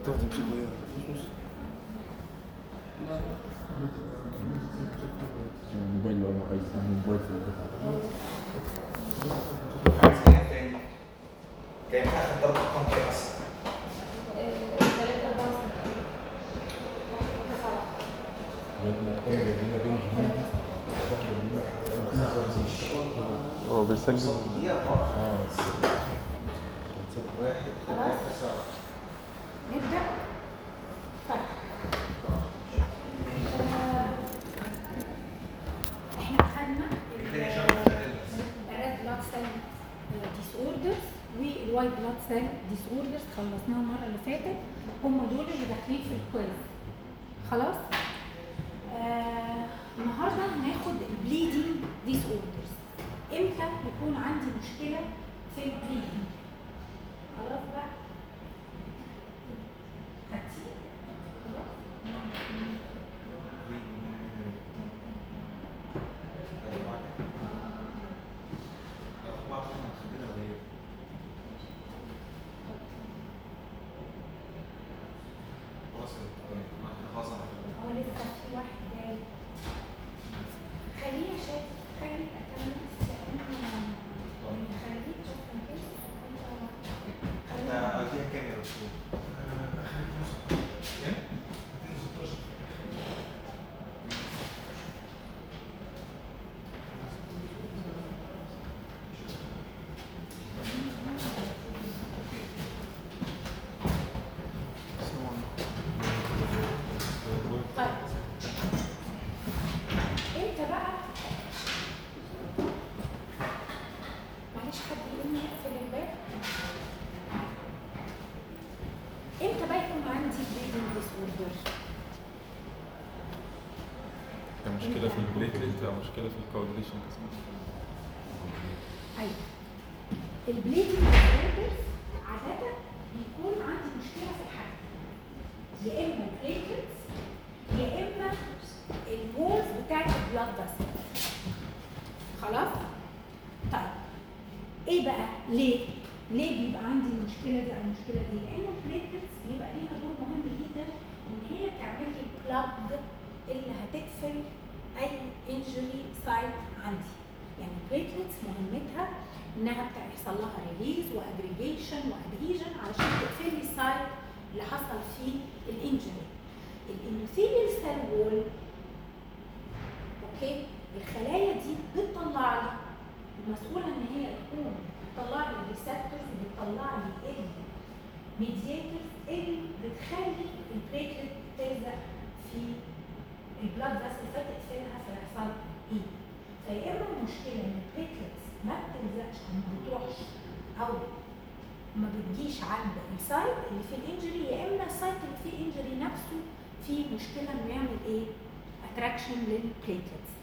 تاخدي تمشي وياه الموبايل لو انا عايز الموبايل في البتاع كان كان اخر ضربه كام كام اصلا هو بيسجل دقيقه اه واحد ثلاثة سبعة نبدأ طيب آه، احنا خدنا الريد بلاد سيل ديس اوردرز والوايت بلاد سيل ديس اوردرز خلصناها المره اللي فاتت هم دول اللي داخلين في الكويز خلاص آه النهارده هناخد البليدنج ديس اوردرز امتى يكون عندي مشكله في البليدنج خلاص بقى خدتي خلاص هو لسه في واحد جاي خليه شايف خلي أكمل خليه تشوف طيب انت بقى معلش حد يقول لي اقفل الباب امتى بقى يكون عندي بليدنج ديس اوردر مشكلة في البليتلت أو مشكلة في الكورديشن ايوه البليدنج ديس اوردر عاده بيكون عندي مشكله في الحجم يا اما البليتلتس يا اما الوولز بتاعت البلاد فاسل خلاص طيب ايه بقى ليه ليه بيبقى عندي المشكله دي او المشكله دي لان البليتلتس بيبقى ليها دور مهم جدا ان هي بتعمل لي بلاج اللي هتقفل اي انجري سايت عندي يعني البليتلتس مهمتها انها بتحصل لها ريليز واجريجيشن وادهيجن علشان تقفل لي السايت اللي حصل فيه الانجري الاندوثيليال سيل وول اوكي الخلايا دي بتطلع لي المسؤوله ان هي تكون بتطلع لي الريسبتورز بتطلع لي الميدياتورز اللي بتخلي البليتلت تلزق في البلاد فاسل فتقفلها فيحصل ايه فيا اما المشكله ان البليتلتس ما بتلزقش او ما بتروحش او ما بتجيش عند السايت اللي فيه الانجري يا اما السايت اللي فيه انجري نفسه فيه مشكله انه يعمل ايه؟ اتراكشن للبليتلتس.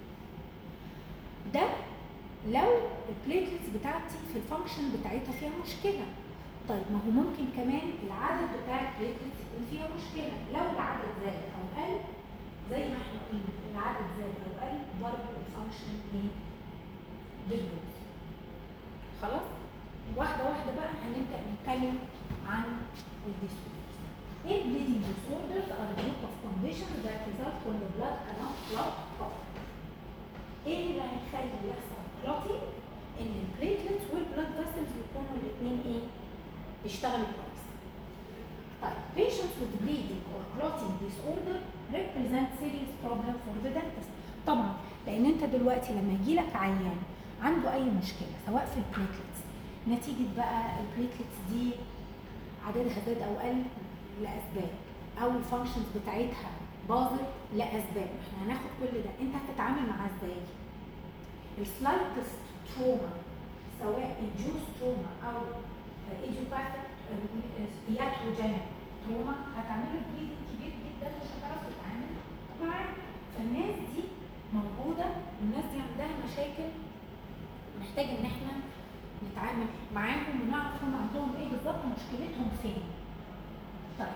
ده لو البليتلتس بتاعتي في الفانكشن بتاعتها فيها مشكله. طيب ما هو ممكن كمان العدد بتاع البليتلتس يكون فيها مشكله، لو العدد زاد او قل زي ما احنا قلنا العدد زاد او قل برضه الفانكشن ايه؟ بتبوظ. خلاص؟ واحدة واحدة بقى هنبدأ نتكلم عن الديسوردرز. ايه bleeding disorders are a group of conditions that result when the blood cannot clot properly. ايه اللي هيخلي يحصل clotting؟ ان البليتلتس والبلاد فاسلز يكونوا الاثنين ايه؟ بيشتغلوا كويس. طيب patients with bleeding or clotting disorder represent serious problem for the dentist. طبعا لان انت دلوقتي لما يجي لك عيان عنده اي مشكله سواء في البليتلتس نتيجة بقى البليتلتس دي عددها زاد أو قل لأسباب أو الفانكشنز بتاعتها باظت لأسباب احنا هناخد كل ده انت هتتعامل معاه ازاي؟ السلايتست تروما سواء induced تروما أو idiopathic iatrogenic تروما هتعمل له bleeding كبير جدا مش هتعرف تتعامل معاه فالناس دي موجودة والناس دي عندها مشاكل محتاج ان احنا نتعامل معاهم ونعرف هم عندهم ايه بالظبط مشكلتهم فين. طيب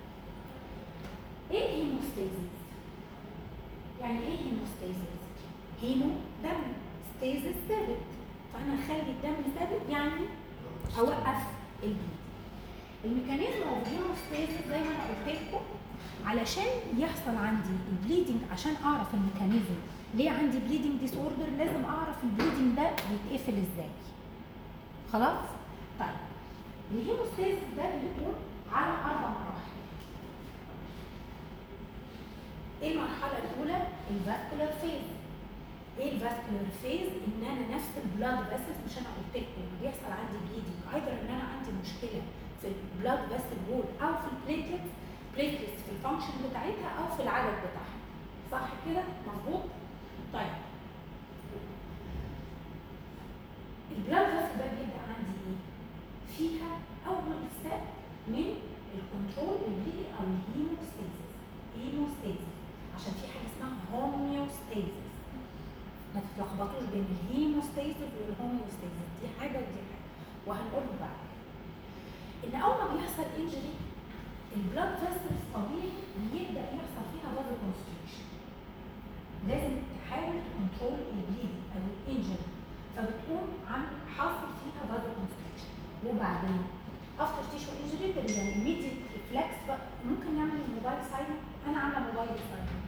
ايه الهيموستاسيس؟ يعني ايه هيموستاسيس؟ هيمو دم ستيزس ثابت فانا اخلي الدم ثابت يعني اوقف البليد. الميكانيزم اوف هيموستاسيس زي ما انا قلت لكم علشان يحصل عندي البليدنج عشان اعرف الميكانيزم ليه عندي بليدنج ديس اوردر لازم اعرف البليدنج ده بيتقفل ازاي خلاص طيب الهيموستاسيس ده بيكون على اربع مراحل ايه المرحله الاولى الفاسكولار فيز ايه الفاسكولار فيز ان انا نفس البلاد فيسلز مش انا قلت لكم إن بيحصل عندي بليدنج ايضا ان انا عندي مشكله في البلاد فيسل وول او في البليتلتس بليتلتس في الفانكشن بتاعتها او في العدد بتاعها صح كده مظبوط طيب البلاد فيسل ده بيبقى عندي ايه فيها اول ستيب من الكنترول اللي او الهيموستاسيس هيموستاسيس عشان في حاجه اسمها هوميوستاسيس ما تتلخبطوش بين الهيموستاسيس والهوميوستاسيس دي حاجه ودي حاجه وهنقولهم بعد ان اول ما بيحصل انجري البلاد فيسلز طبيعي يبدا يحصل فيها بازل كونستريكشن لازم تحاول تكنترول البليدنج او الانجري فبتقوم عن حاصل فيها بازل كونستريكشن وبعدين افتر تيشو انجري تبقى immediate ريفلكس بقى ممكن نعمل الموبايل سايلنت انا عامله موبايل سايلنت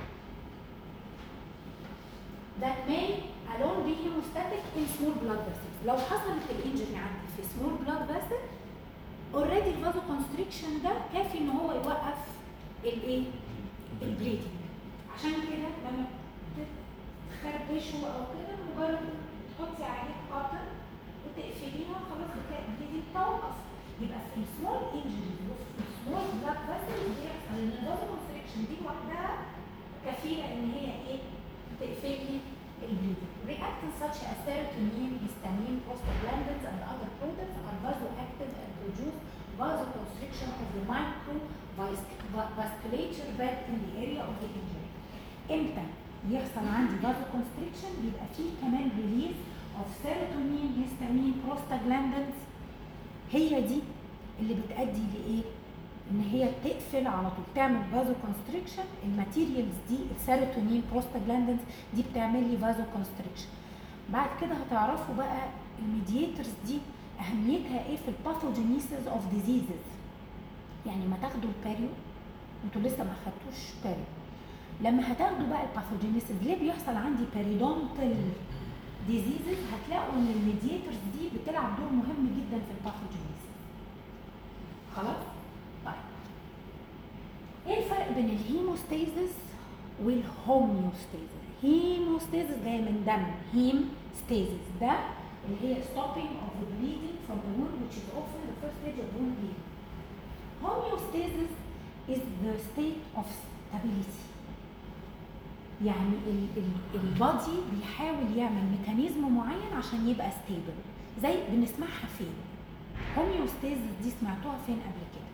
that may alone be hemostatic in small blood vessels لو حصلت الانجري عندي في small blood vessel already الفازو كونستريكشن ده كافي ان هو يوقف الايه البليدنج عشان كده لما تخربشوا او كده مجرد تحطي عليه قطر وتقفليها خلاص بتلاقي البليدنج توقف يبقى في السمول انجري وفي السمول بلاد فيسل بيحصل ان الفازو كونستريكشن دي لوحدها كفيله ان هي ايه تقفل لي البليدنج reactants such as serotonin, histamine, prostaglandins and other products are vasoactive and produce vasoconstriction of the microvasculature bed in the area of the injury. امتى يحصل عندي vasoconstriction بيبقى فيه كمان release of serotonin, histamine, prostaglandins هي دي اللي بتأدي لإيه؟ ان هي تقفل على طول تعمل فازو كونستريكشن الماتيريالز دي السيروتونين بروستاجلاندنز دي بتعمل لي فازو كونستريكشن بعد كده هتعرفوا بقى الميدياتورز دي اهميتها ايه في الباثوجينيسيس اوف ديزيزز يعني ما تاخدوا الباريو انتوا لسه ما خدتوش باريو لما هتاخدوا بقى الباثوجينيسيس ليه بيحصل عندي باريدونتال ديزيزز هتلاقوا ان الميدياتورز دي بتلعب دور مهم جدا في الباثوجينيسيس خلاص طيب ايه الفرق بين الهيموستاسيس والهوميوستاسيس هيموستاسيس جايه من دم هيم ستاسيس ده اللي هي stopping of the bleeding from the wound which is often the first stage of wound healing homeostasis is the state of stability يعني البادي بيحاول يعمل ميكانيزم معين عشان يبقى ستيبل زي بنسمعها فين هوميوستاسيس دي سمعتوها فين قبل كده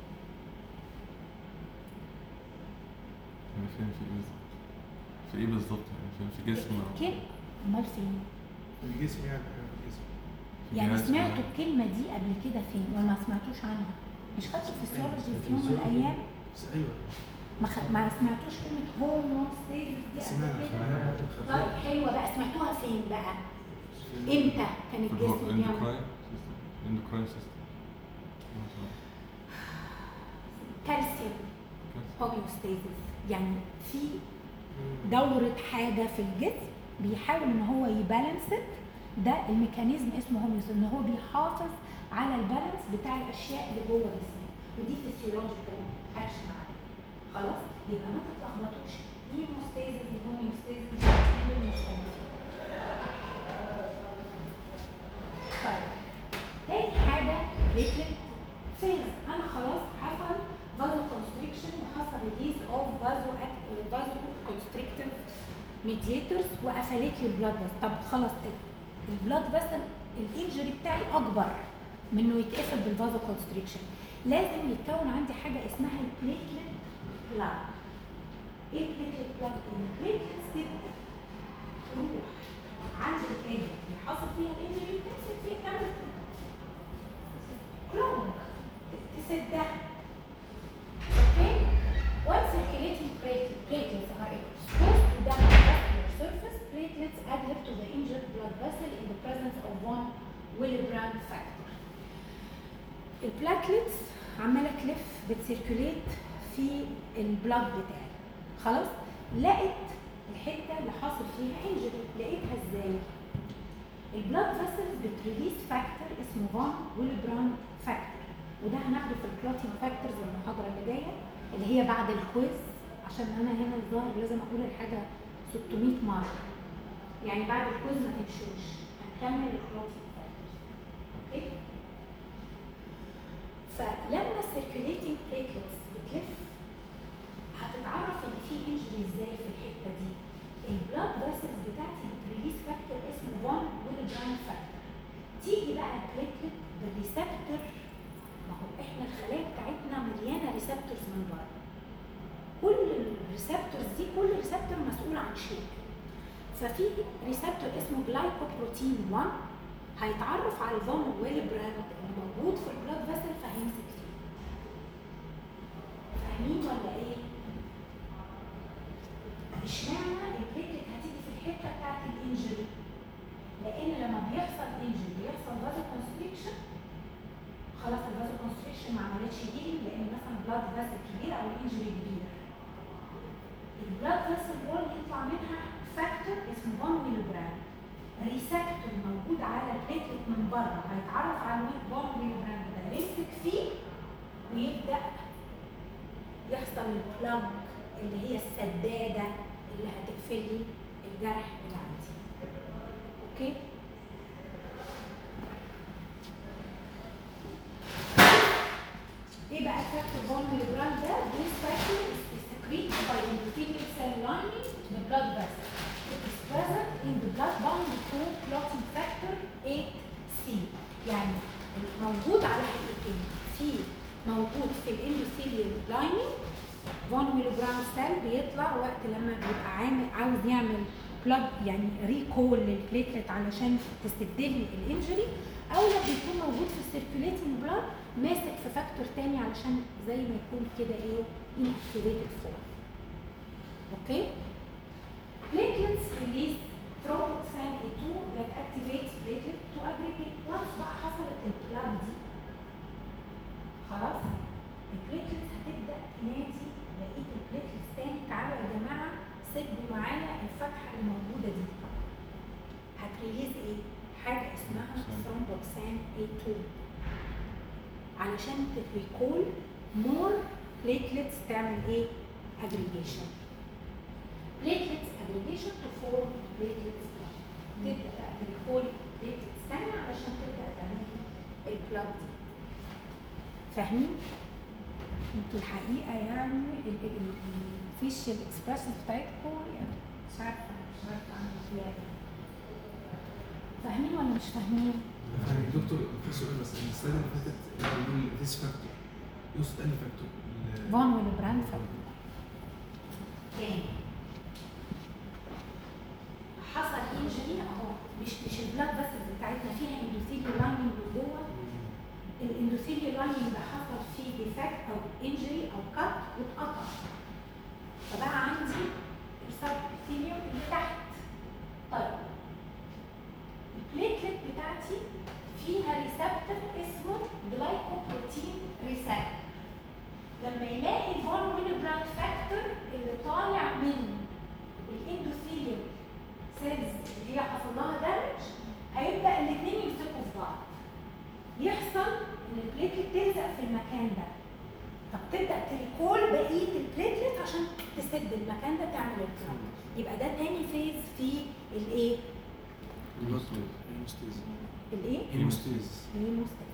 يعني فين في ايه بالظبط في ايه بالظبط يعني فين في جسم أو- كده امال فين الجسم يعني في الجسم في يعني جهاز سمعتوا معين. الكلمه دي قبل كده فين ولا ما سمعتوش عنها مش خدتوا فيسيولوجي في يوم من الايام بس ايوه ما, خ... ما سمعتوش كلمه هوموستاسيس دي قبل سمعنا كده سمعنا طيب حلوه بقى سمعتوها فين بقى امتى كان في الهو- الجسم بيعمل endocrine system endocrine system كالسيوم هوميوستاسيس يعني في دورة حاجة في الجسم بيحاول ان هو يبالانس ده الميكانيزم اسمه هوميوستاسيس ان هو بيحافظ على البالانس بتاع الاشياء اللي جوه جسمه ودي فيسيولوجيكال اكشن عليه خلاص يبقى ما تتلخبطوش هيموستاسيس وهوميوستاسيس هوميوستاسيس طيب تاني حاجة بليتلت فيز أنا خلاص حصل فازو كونستريكشن وحصل ريليز أوف فازو فازو كونستريكتيف ميدياتورز وقفلت لي البلاد بس طب خلاص البلاد بس الانجري بتاعي أكبر من إنه يتقفل بالفازو كونستريكشن لازم يتكون عندي حاجة اسمها البليتلت بلاد ايه البليتلت بلاد؟ البليتلتس دي تروح عند الاريا اللي حصل فيها الانجري تمسك فيها تعمل كلهم تسدها اوكي once circulating plate- platelets are exposed to the vascular surface platelets adhere to the injured blood vessel in the presence of one Willebrand factor البلاتلتس عماله تلف بتسيركوليت في البلاد بتاعي خلاص لقت الحته اللي حاصل فيها انجري لقيتها ازاي البلاد فيسلز بتريليس فاكتور اسمه فان ويلبران فاكتور وده هناخده في الكلوتين فاكتورز المحاضره اللي جايه اللي هي بعد الكويز عشان انا هنا الظاهر لازم اقول الحاجه 600 مره يعني بعد الكويز ما تمشوش هنكمل الكلوتين فاكتورز اوكي فلما السيركيوليتنج بليتلتس بتلف هتتعرف ان في انجري ازاي في الحته دي البلاد فيسلز بتاعتي بتريليس فاكتور اسمه 1 ويلبران فاكتور تيجي بقى البليتلت بالريسبتور ما هو احنا الخلايا بتاعتنا مليانه ريسبتورز من بره كل الريسبتورز دي كل ريسبتور مسؤول عن شيء ففي ريسبتور اسمه جلايكوبروتين 1 هيتعرف على الفون ويلبران اللي موجود في البلاد فيسل فهيمسك فيه فاهمين ولا ايه؟ اشمعنى البليتلت هتيجي في الحته بتاعت الانجري؟ لان لما بيحصل انجري بيحصل فازو كونستريكشن خلاص الفازو كونستريكشن ما عملتش هيلينج لان مثلا بلاد فيسل كبير او الانجري كبير البلاد فيسل وول يطلع منها فاكتور اسمه 1 مليجرام ريسبتور موجود على البليتلت من بره هيتعرف على ال 1 مليجرام ده يمسك فيه ويبدا يحصل البلاج اللي هي السداده اللي هتقفل لي الجرح اللي عندي اوكي ايه بقى الفاكتور 1 مليجرام ده this factor is secreted by endothelial cell lining the blood vessel it is present in the blood bound to clotting factor 8c يعني موجود على حتتين في موجود في الاندوثيليال لايننج 1 مليجرام سيل بيطلع وقت لما بيبقى عامل عاوز يعمل بلاد يعني ريكول للبليتلت علشان تسد لي الانجري او لما بيكون موجود في السيركيوليتنج بلاد ماسك في فاكتور تاني علشان زي ما يكون كده ايه inactivated form اوكي platelets release thromboxane A2 that activates platelet to aggregate once بقى حصلت البلاد دي خلاص البليتلتس هتبدا تنادي لقيت البليتلتس تاني تعالوا يا جماعه سدوا معايا الفتحه اللي موجوده دي هتريليز ايه؟ حاجه اسمها ثرومبوكسان A2 علشان تريكول مور بليتلتس تعمل ايه؟ اجريجيشن بليتلتس اجريجيشن تو فورم بليتلتس تبدا بقى تريكول بليتلتس ثانيه علشان تبدا تعمل البلاد دي فاهمين؟ انتوا الحقيقه يعني الفيشل اكسبريشن بتاعتكم يعني مش عارفه مش عارفه اعمل فيها ايه فاهمين ولا مش فاهمين؟ يعني دكتور في سؤال بس السلايد اللي فاتت بيقول ذيس فاكتور يقصد انهي فاكتور؟ ال- فون والبراند فاكتور تاني حصل انجري اهو مش مش البلاد بس بتاعتنا فيها اندوثيليال لايننج من جوه الاندوثيليال لايننج ده حصل فيه ديفكت او انجري او كات واتقطع فبقى عندي السب ابيثيليوم اللي تحت طيب البليتلت بتاعتي فيها ريسبتور اسمه جلايكوبروتين ريسبتور لما يلاقي الفون ويلبراند فاكتور اللي طالع من الاندوثيليوم سيلز اللي هي حصل لها دامج هيبدا الاثنين يمسكوا في بعض يحصل ان البليتلت تلزق في المكان ده فبتبدا تريكول بقيه البليتلت عشان تسد المكان ده تعمل الكلام يبقى ده تاني فيز في الايه؟ هيموستيز الايه؟ هيموستيز هيموستاسيس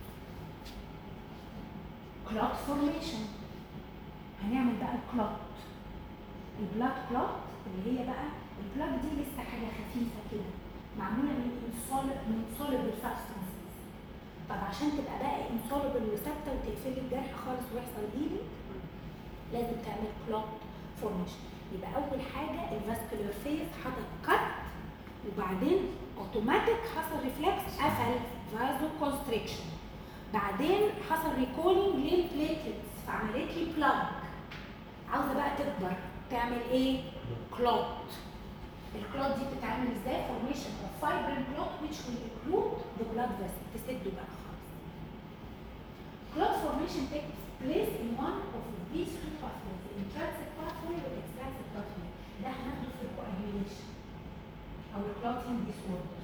كلوت فورميشن هنعمل بقى الكلوت البلاد كلوت اللي هي بقى البلاد دي لسه حاجه خفيفه كده معموله من insoluble من soluble substances طب عشان تبقى بقى insoluble وثابته وتقفل الجرح خالص ويحصل هيلينج لازم تعمل كلوت فورميشن يبقى اول حاجه الفاسكولار فيز حصل كات وبعدين اوتوماتيك حصل ريفلكس قفل فازو كونستريكشن بعدين حصل ريكولينج للبليتلتس فعملت لي بلاج عاوزه بقى تكبر تعمل ايه؟ كلوت الكلوت دي بتتعمل ازاي؟ فورميشن اوف فايبرين كلوت which will include the blood vessel تسده بقى خالص clot formation takes place in one of these two pathways the intrinsic pathway والextrinsic pathway ده هناخده في الcoagulation او الclotting disorders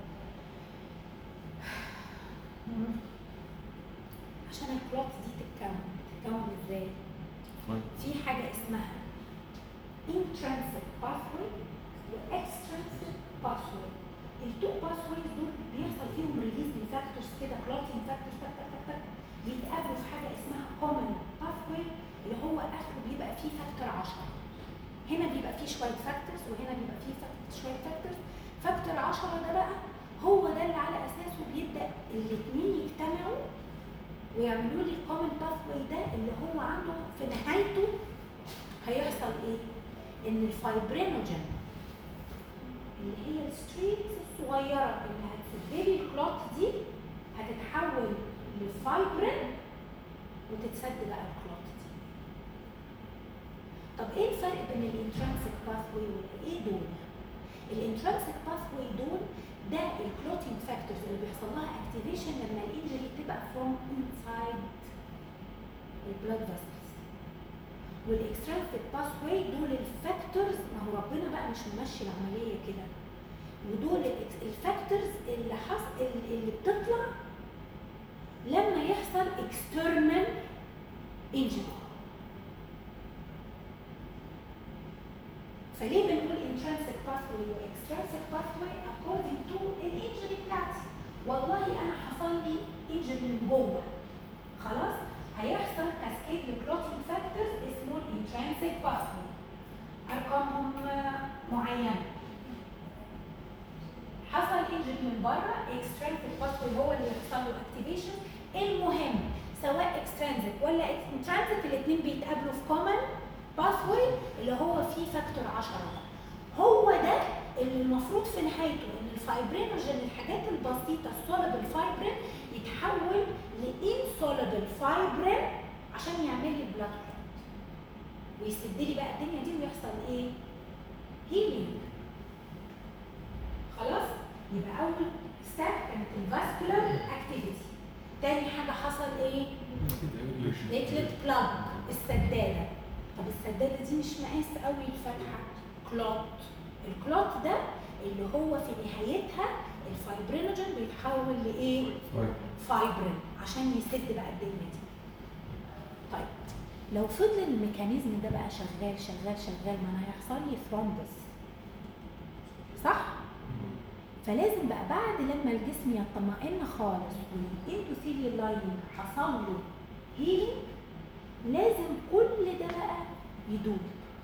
مم. عشان الكلوت دي تتكون تتكون ازاي؟ طيب. في حاجة اسمها intrinsic pathway و extrinsic pathway التو pathways دول بيحصل فيهم ريليز لفاكتورز كده clotting factors تك تك تك تك بيتقابلوا في حاجة اسمها common pathway اللي هو اخره بيبقى فيه فاكتور 10 هنا بيبقى فيه شوية فاكتورز وهنا بيبقى فيه فاكتور شوية فاكتورز فاكتور 10 ده بقى هو ده اللي على اساسه بيبدا الاثنين يجتمعوا ويعملوا لي الكومن باثواي ده اللي هو عنده في نهايته هيحصل ايه؟ ان الفايبرينوجين اللي هي الستريكس الصغيره اللي هتسد لي الكلوت دي هتتحول لفايبرين وتتسد بقى الكلوت دي. طب ايه الفرق بين الانترنسك باثواي وايه دول؟ الانترنسك باثواي دول ده الكلوتينج فاكتورز اللي بيحصل لها اكتيفيشن لما الانجري تبقى فروم انسايد البلاد فيسلز والاكسترنسك باثواي دول الفاكتورز ما هو ربنا بقى مش ممشي العمليه كده ودول الفاكتورز اللي حصل اللي بتطلع لما يحصل external injury فليه بنقول intrinsic pathway و extrinsic pathway according to الانجري بتاعتي والله انا حصل لي انجري من جوه خلاص هيحصل كاسكيد لكلوتينج فاكتورز اسمه الانترنسيك باثوي ارقامهم آه، معينه حصل انجري من بره اكسترنسيك باثوي هو اللي يحصل له اكتيفيشن المهم سواء اكسترنسيك ولا انترنسيك الاثنين بيتقابلوا في كومن باثوي اللي هو فيه فاكتور 10 هو ده اللي المفروض في نهايته ان الفايبرينوجين الحاجات البسيطه السوليبل فايبرين يتحول لانسوليبل فايبرين عشان يعمل لي بلاد ويسد لي بقى الدنيا دي ويحصل ايه؟ هيلينج خلاص؟ يبقى اول ستيب كانت الفاسكولار اكتيفيتي تاني حاجه حصل ايه؟ بليتلت بلاج السداده طب السداده دي مش مقاس قوي الفتحه كلوت الكلوت ده اللي هو في نهايتها الفايبرينوجين بيتحول لايه؟ فايبرين عشان يسد بقى الدنيا دي. طيب لو فضل الميكانيزم ده بقى شغال شغال شغال ما انا هيحصل لي ثرومبس صح؟ فلازم بقى بعد لما الجسم يطمئن خالص والاندوثيليال لايننج حصل له هيلينج لازم كل ده بقى يدوب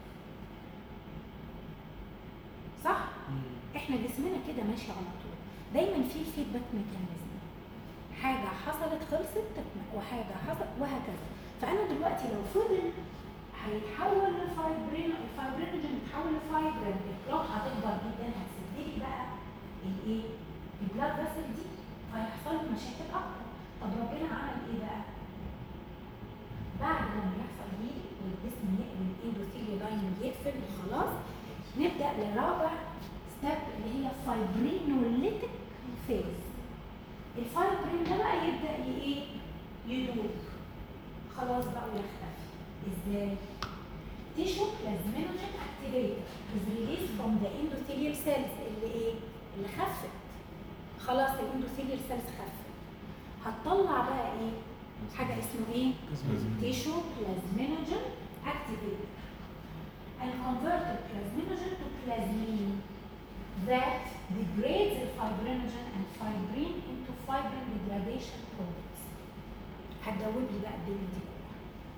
صح؟ احنا جسمنا كده ماشي على طول دايما في فيدباك ميكانيزم حاجه حصلت خلصت تكمل وحاجه حصلت وهكذا فانا دلوقتي لو فضل هيتحول لفايبرين الفايبرينوجين يتحول لفايبرين الكلوت هتكبر جدا هتسد لي بقى الايه؟ البلاد فيسل دي فهيحصل لي مشاكل اكتر طب ربنا عمل ايه بقى؟ بعد لما يحصل هيلي والجسم يقفل الاندوثيليو لاين يقفل خلاص نبدا لرابع ستيب اللي هي فايبرينوليتيك فيز الفايبرين ده بقى يبدا ي- ايه يدوب خلاص بقى ويختفي ازاي تيشو بلازمينوجين اكتيفيتور is released from the endothelial cells اللي ايه اللي خفت خلاص الاندوثيليال سيلز خفت هتطلع بقى ايه حاجه اسمه ايه tissue plasminogen activated and converted plasminogen to plasmine that degrades the fibrinogen and fibrin into fibrin degradation products. هتدوب لي بقى الدنيا دي كلها.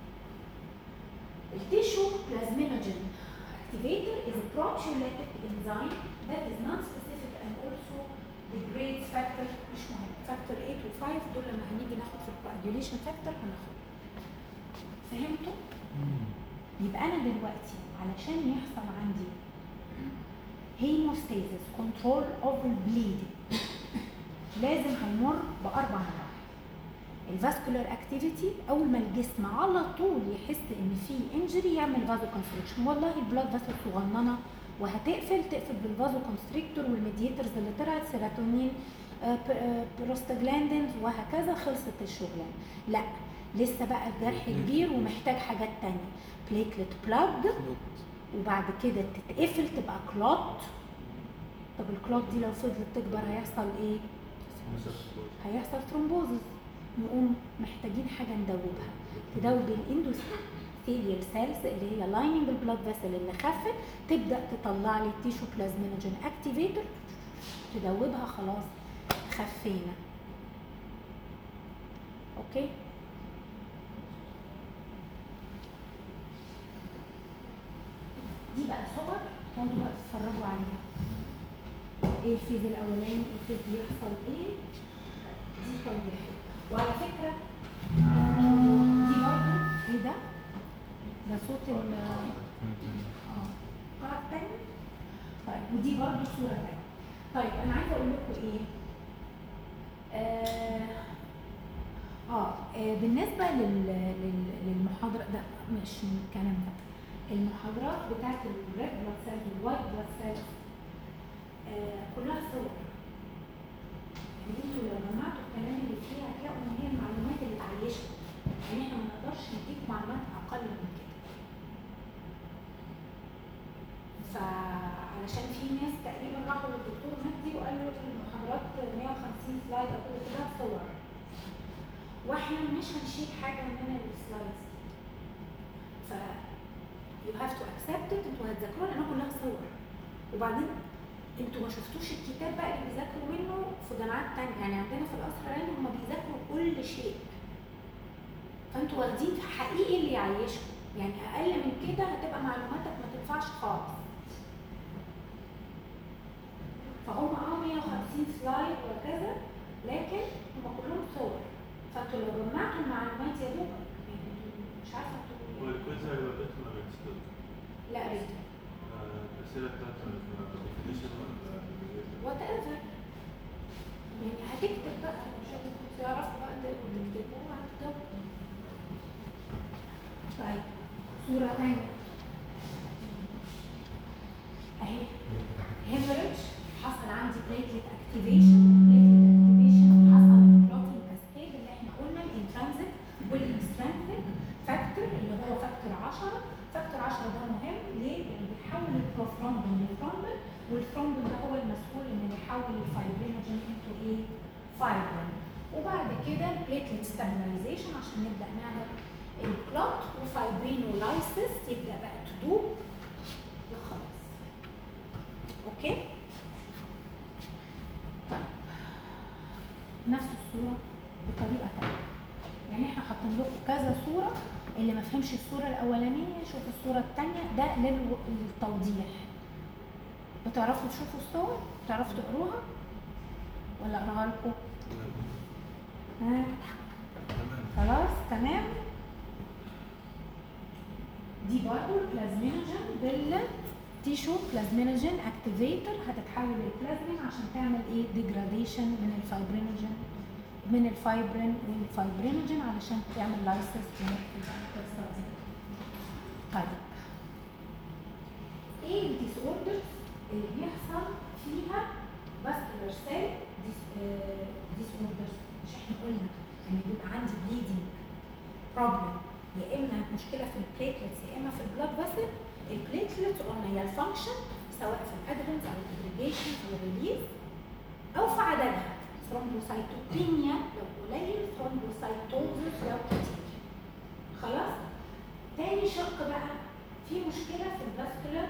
التيشو plasminogen activator is a proteolytic enzyme that is non-specific and also degrades factor مش مهم factor 8 و 5 دول لما هنيجي ناخد في الcoagulation factor هناخد فهمتوا؟ يبقى انا دلوقتي علشان يحصل عندي هيموستاسيس كنترول اوف البليدنج لازم هيمر باربع مراحل الفاسكولار اكتيفيتي اول ما الجسم على طول يحس ان في انجري يعمل فازو كونستريكشن والله البلاد فاسل صغننه وهتقفل تقفل بالفازو كونستريكتور والميديترز اللي طلعت سيروتونين آه، ب- آه، بروستاجلاندينز وهكذا خلصت الشغلانه لا لسه بقى الجرح كبير ومحتاج حاجات تانية بليتلت بلاد وبعد كده تتقفل تبقى كلوت طب الكلوت دي لو فضلت تكبر هيحصل ايه؟ هيحصل ثرومبوزس نقوم محتاجين حاجه ندوبها تدوب الاندوثيليال سيلز اللي هي لايننج البلاد فيسل اللي خفت تبدا تطلع لي التيشو بلازمينوجين اكتيفيتور تدوبها خلاص خفينا اوكي دي بقى صور تقعدوا بقى تتفرجوا عليها ايه الفيز الاولاني الفيز بيحصل ايه دي توضيح وعلى فكره دي برضه ايه ده ده صوت ال اه القاعة التانية طيب ودي برضه صورة تانية طيب أنا عايزة أقول لكم إيه آه, آه, آه بالنسبة لل, لل, للمحاضرة ده مش من الكلام ده المحاضرات بتاعت الريد بلاد سيلز والوايت بلاد سيلز آه كلها صور يعني انتوا لو جمعتوا الكلام اللي فيها هتلاقوا ان هي المعلومات اللي تعيشها يعني احنا ما نقدرش نديك معلومات اقل من كده فعلشان في ناس تقريبا راحوا للدكتور مجدي وقال له المحاضرات 150 سلايد او كده كلها صور واحنا مش هنشيل حاجه من السلايدز دي ف you have to accept it انتوا هتذاكروها لانها كلها صور وبعدين انتوا ما شفتوش الكتاب بقى اللي بيذاكروا منه في جامعات تانية يعني عندنا في القصر العيني هم بيذاكروا كل شيء فانتوا واخدين حقيقي اللي يعيشكم يعني اقل من كده هتبقى معلوماتك ما تنفعش خالص فهم اه 150 سلايد وكذا لكن هم كلهم صور فانتوا لو جمعتوا المعلومات يا دوب يعني انتوا مش عارفه تقولوا ايه والكويز هيبقى بيت ولا بيت لا ريت الأسئلة بتاعته definition ولا وات ايفر يعني هتكتب بقى عشان تعرفوا بقى ده اللي بتكتبوه وهتجاوبوا طيب صورة تانية اهي هيمرج حصل عندي بليتلت اكتيفيشن بليتلت اكتيفيشن حصل كلوتين كاسكيد اللي احنا قلنا الانترانزيت والاكسترانزيت فاكتور اللي هو فاكتور 10 فاكتور 10 ده مهم ليه؟ لانه بيحول البروثرومبين لثرومبين والثرومبين ده هو المسؤول انه يحول الفايبرينوجين انتو ايه؟ فايبرين وبعد كده البليتلت ستابلايزيشن عشان نبدا نعمل الكلوت وفايبرينولايسيس يبدا بقى تدوب وخلاص اوكي؟ طيب نفس الصوره بطريقه تانيه يعني احنا حاطين لكم كذا صوره اللي ما فهمش الصوره الاولانيه يشوف الصوره الثانيه ده للو- للتوضيح بتعرفوا تشوفوا الصور بتعرفوا تقروها ولا اقراها لكم ها تمام خلاص تمام دي برضه البلازمينوجين بالتيشو بلازمينوجين اكتيفيتور هتتحول للبلازمين عشان تعمل ايه ديجراديشن من الفايبرينوجين من الفايبرين والفايبرينوجين علشان تعمل لايسيس طيب ايه الديس اوردرز اللي بيحصل فيها فاسكولار سيل ديس اوردرز مش احنا قلنا ان بيبقى عندي بليدنج بروبلم يا اما مشكله في البليتلتس يا اما في البلاد فيسل البليتلتس قلنا هي الفانكشن سواء في الادرنس او الاجريجيشن او الريليز او في عددها ثرومبوسايتوبينيا لو قليل ثرومبوسايتوزس لو كتير خلاص تاني شق بقى في مشكله في الفاسكولار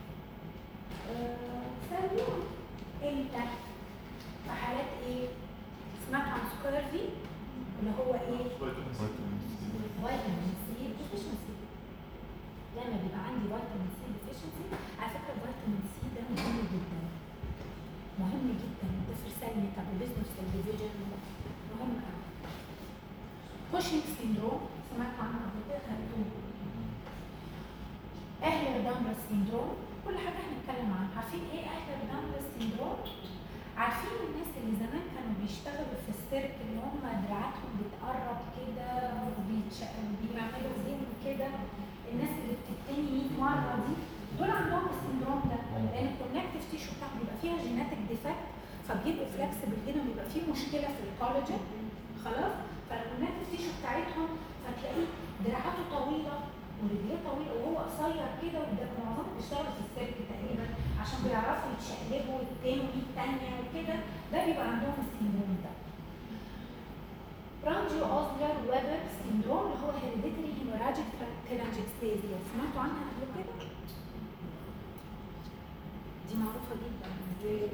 سيلول امتى في حالات ايه سمعت عن سكيرفي اللي هو ايه فيتامين سي ديفيشنسي لما بيبقى عندي فيتامين سي ديفيشنسي على فكره الفيتامين سي ده مهم جدا مهم جدا في سيل ميتابوليزم في الديفيجن مهم قوي كوشنج سيندروم سمعت عنه قبل كده خدتوه اهلر دامبر سيندروم كل حاجه هنتكلم عنها عارفين ايه اهلر دامبر سيندروم عارفين الناس اللي زمان كانوا بيشتغلوا في السيرك اللي هم دراعاتهم بتقرب كده وبيتش- وبيعملوا ايديهم كده الناس اللي بتتني 100 مره دي دول عندهم السندروم ده لان الكونكتيف تيشو بتاعهم بيبقى فيها جيناتيك ديفكت فبيبقوا فلكسبل جدا وبيبقى فيه مشكله في الكولاجين خلاص فالكونكتيف تيشو بتاعتهم فتلاقيه دراعاته طويله ورجليه طويله وهو قصير كده وده معظمهم بيشتغلوا في السيرك تقريبا عشان بيعرفوا يتشقلبوا ويتنوا ايد تانيه وكده ده بيبقى عندهم السندروم ده برانجيو اوزلر ويبر سندروم اللي هو هيريديتري هيموراجيك تيلانجيكستيزيا سمعتوا عنها قبل كده؟ دي معروفه جدا دي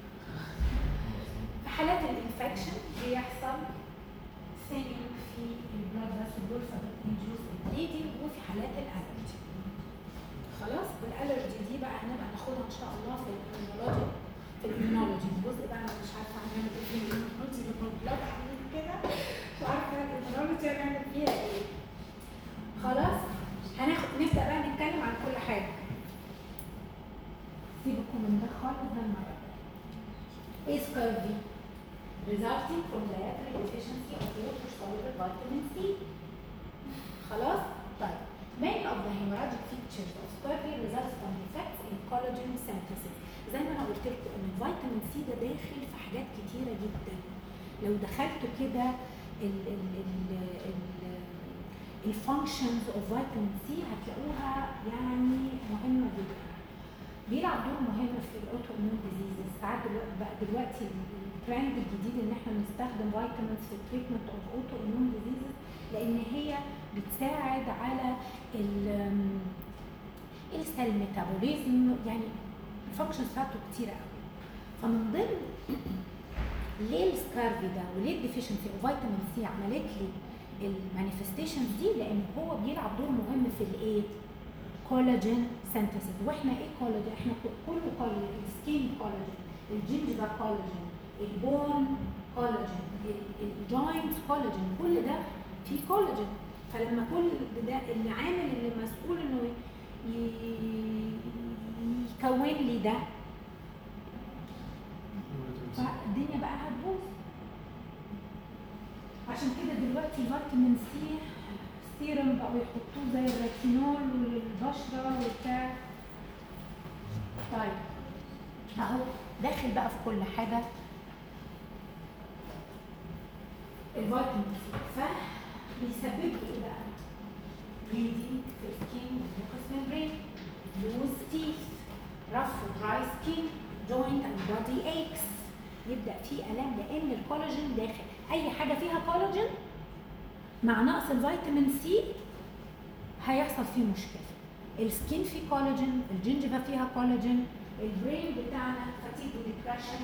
في حالات الانفكشن بيحصل سينينج في البلاد فاسل دول فبتنجوز البليدنج وفي حالات الالرجي خلاص والالرجي دي بقى هنبقى ناخدها ان شاء الله في الاميونولوجي في الاميونولوجي الجزء بقى انا مش عارفه هنعمل ايه في الاميونولوجي بالبلاد عاملين كده مش عارفه الاميونولوجي هنعمل فيها ايه خلاص هناخد نبدا بقى نتكلم عن كل حاجه سيبكم من ده خالص ده المره ايه سكارفي resulting from dietary deficiency of water soluble vitamin C خلاص طيب many of the hemorrhagic features of scurvy results from defects in collagen synthesis زي ما انا قلت لكم ان الفيتامين سي ده داخل في حاجات كتيره جدا لو دخلتوا كده ال ال ال ال الفانكشنز اوف فيتامين سي هتلاقوها يعني مهمه جدا بيلعب دور مهم في الاوتو اميون ديزيزز ساعات دلوقتي بقى دلوقتي الترند الجديد ان احنا بنستخدم فيتامينز في التريتمنت اوف اوتو اميون ديزيزز لان هي بتساعد على ال السيل ميتابوليزم يعني الفانكشنز بتاعته كتيره قوي فمن ضمن ليه السكارفي ده وليه الديفيشنسي اوف فيتامين سي عملت لي المانيفستيشنز دي لان هو بيلعب دور مهم في الايه؟ كولاجين سينثيسيس واحنا ايه كولاجين؟ احنا كله كولاجين السكين كولاجين الجينجيفا كولاجين البون كولاجين الجوينت كولاجين كل ده فيه كولاجين فلما كل ده العامل اللي مسؤول انه ي- يكون لي ده فالدنيا بقى هتبوظ عشان كده دلوقتي الفيتامين سي سيرم بقوا يحطوه زي الريتينول للبشرة وبتاع طيب اهو داخل بقى في كل حاجة الفيتامين سي فبيسبب لي ايه بقى؟ bleeding في السكين mucous membrane loose teeth rough dry skin joint and body aches يبدأ في ألم لأن الكولاجين داخل أي حاجة فيها كولاجين مع نقص الفيتامين سي هيحصل فيه مشكلة السكين فيه كولاجين الجنجفة فيها كولاجين البرين بتاعنا fatigue وديبريشن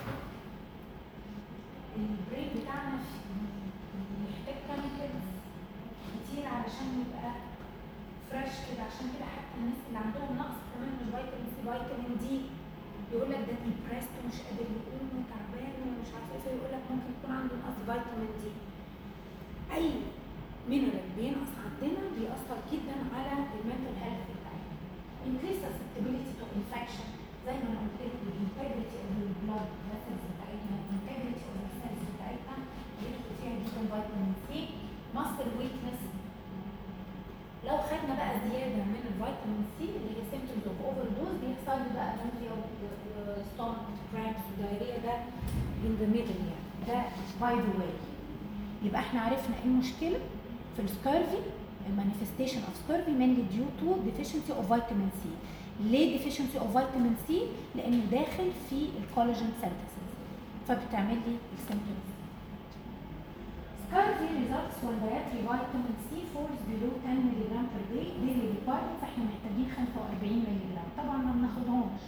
البرين بتاعنا محتاج كيميكالز كتير علشان يبقى فريش كده عشان كده حتى الناس اللي عندهم نقص كمان مش فيتامين سي فيتامين دي يقول لك ده ديبريست ومش قادر يقوم وتعبان ومش عارف ايه فيقول لك ممكن يكون عنده نقص فيتامين دي اي مينرال بينقص عندنا بيأثر جدا على المنتل هيلث بتاعتنا increase susceptibility to infection زي ما انا قلت لكم integrity of the blood vessels بتاعتنا integrity of the cells بتاعتنا بيدخل فيها جدا فيتامين سي muscle weakness لو خدنا بقى زياده من الفيتامين سي اللي هي symptoms of overdose بيحصل لي بقى nausea وستومك cramps ودايريا ده in the middle يعني ده by the way يبقى احنا عرفنا ايه المشكله في السكيرفي المانيفستيشن اوف سكيرفي mainly due to deficiency of vitamin C ليه deficiency of vitamin C لانه داخل في الكولاجين synthesis فبتعمل لي السيمبتومز Scurvy results when dietary vitamin C falls below 10 mg per day daily requirement فاحنا محتاجين 45 ملغ طبعا ما بناخدهمش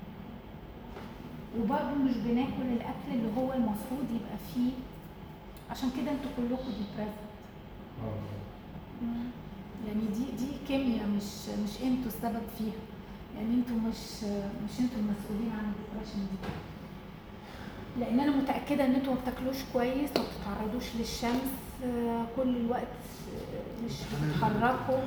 وبرضه مش بناكل الاكل اللي هو المفروض يبقى فيه عشان كده انتوا كلكم ديبريسد يعني دي دي كيمياء مش مش انتوا السبب فيها يعني انتوا مش مش انتوا المسؤولين عن الديبريشن دي لان انا متاكده ان انتوا ما بتاكلوش كويس ما بتتعرضوش للشمس آه، كل الوقت آه، مش بتتحركوا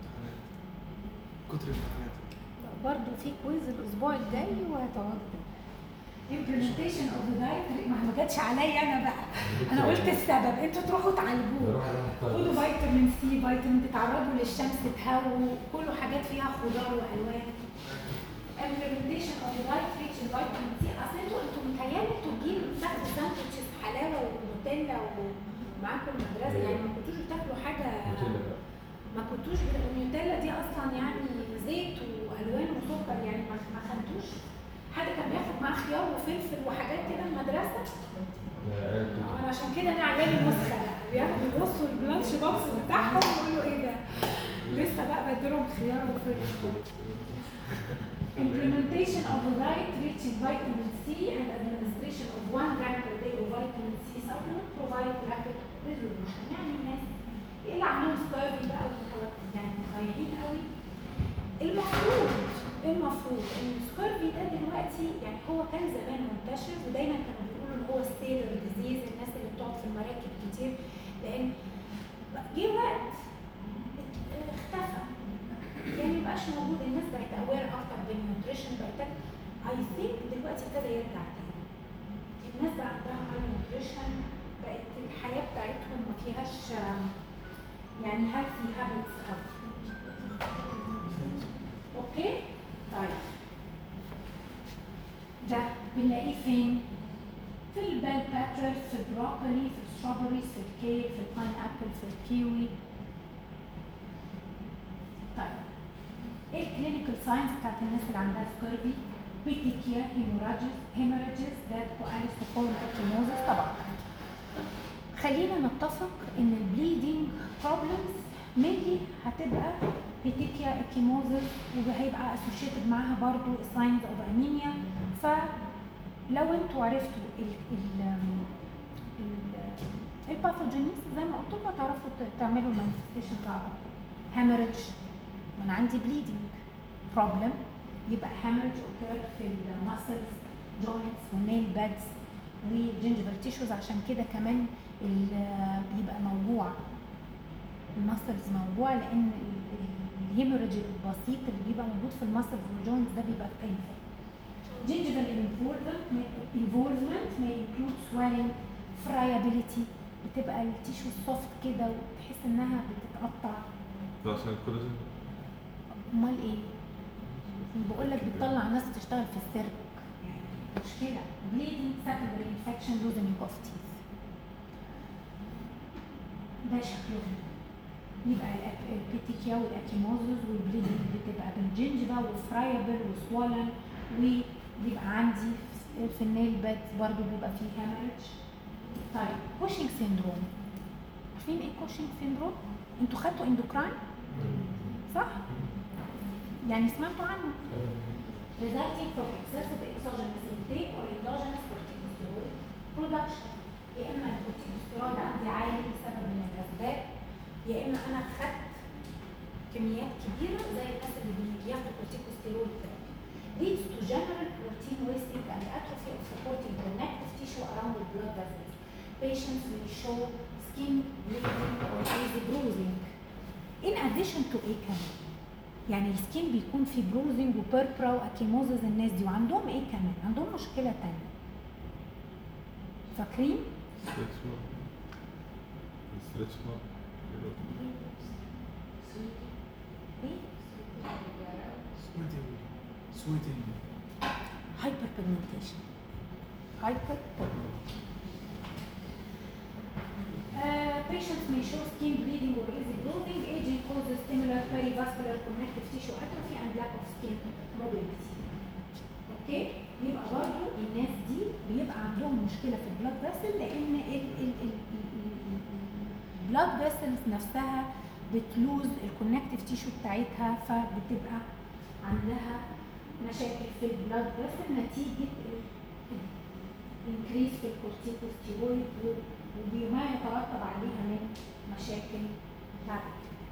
كتر الامتحانات برضه في كويز الاسبوع الجاي وهتقعدوا implementation of the diet ما ما جاتش عليا انا بقى انا قلت السبب انتوا تروحوا تعالجوه خدوا فيتامين سي فيتامين تتعرضوا للشمس تهووا كله حاجات فيها خضار والوان implementation of the diet rich in vitamin C اصل انتوا انتوا متهيألي انتوا تجيبوا تاخدوا ساندوتشز حلاوه ونوتيلا و- معاكم المدرسه يعني ما كنتوش بتاكلوا حاجه ما كنتوش بت- النيوتيلا دي اصلا يعني زيت والوان وسكر يعني ما ما خدتوش حد كان بياخد معاه خيار وفلفل وحاجات كده المدرسه انا عشان كده انا عيالي مسخه بياخدوا يبصوا البلانش بوكس بتاعهم ويقولوا ايه ده لسه بقى بديلهم خيار وفلفل Implementation of the right reaching vitamin C and administration of 1 gram per day of vitamin C supplement provide rapid resolution يعني الناس ايه اللي عاملين سكايبي بقى والحوارات دي؟ يعني مخيلين قوي المفروض المفروض ان السكاربي ده دلوقتي يعني هو كان زمان منتشر ودايما كانوا بيقولوا ان هو ستيلر ديزيز الناس اللي بتقعد في المراكب كتير لان جه وقت اختفى يعني مبقاش موجود الناس بقت اوير اكتر بالنيوتريشن بقت اي ثينك دلوقتي ابتدى يرجع تاني الناس بقى عندها مال نيوتريشن بقت الحياه بتاعتهم ما فيهاش آم، يعني هيلثي هابتس قوي اوكي طيب ده بنلاقيه فين في البيل باترز في البروكولي في الستروبريز في الكيك في الباين ابل في الكيوي طيب ايه الكلينيكال ساينس بتاعت الناس اللي عندها سكيربي بيتيكيا هيموراجز هيموراجز ده كواليس تقول اكتيموزس طبعا خلينا نتفق ان البليدنج بروبلمز مينلي هتبقى بيتيكيا اكيموزس وهيبقى اسوشيتد معاها برضو ساينز اوف انيميا فلو انتوا عرفتوا ال ال ال الباثوجينيز زي ما قلت لكم تعرفوا ت- تعملوا المانيفستيشن بتاع هامرج وانا عندي بليدنج بروبلم يبقى هامرج اوكر في الماسلز جوينتس والنيل بادز والجنجفال تيشوز عشان كده كمان ال- بيبقى موجوع الماسلز موجوع لان الهيموريج البسيط اللي بيبقى موجود في الماسلز والجوينتس ده بيبقى painful gingival involvement may- involvement may include swelling friability بتبقى التيشو سوفت كده وتحس انها بتتقطع ده عشان الكولاجين امال ايه بقول لك بتطلع ناس تشتغل في السيرك يعني مشكله bleeding secondary infection loosening of teeth ده شكلهم يبقى الأك- البيتيكيا والاكيموزوس والبليدنج بتبقى بالجنجفا وفرايبل وسوالن وبيبقى عندي في- في النيل باد برضو بيبقى فيه هامرج طيب كوشنج سيندروم عارفين ايه كوشنج سيندروم؟ انتوا خدتوا اندوكراين صح؟ يعني سمعتوا عنه resulting from excessive exogenous intake or endogenous corticosteroid production يا اما الكورتيكوستيرويد عندي عالي بسبب من الاسباب يا اما انا خدت كميات كبيره زي الناس اللي بي- بياخدوا كورتيكوستيرويد therapy leads to general protein wasting and atrophy of supporting connective tissue around the blood vessels. Patients may show skin bleeding or easy bruising. In addition to ايه كمان؟ يعني السكين بيكون فيه بروزنج وبيربرا واكيموزز الناس دي وعندهم ايه كمان؟ عندهم مشكله تانية. فاكرين؟ ستريتش مارك ستريتش مارك ايه؟ سويتنج سويتنج هايبر بيجمنتيشن هايبر بيجمنتيشن patients may show skin bleeding or easy bloating. Aging causes similar perivascular connective tissue atrophy and lack of skin mobility. اوكي يبقى برضه الناس دي بيبقى عندهم مشكله في البلاد فيسل لان البلاد فيسلز نفسها بتلوز الكونكتيف تيشو بتاعتها فبتبقى عندها مشاكل في البلاد فيسل نتيجه انكريس في الكورتيكوستيرويد وما يترتب عليها من مشاكل بعد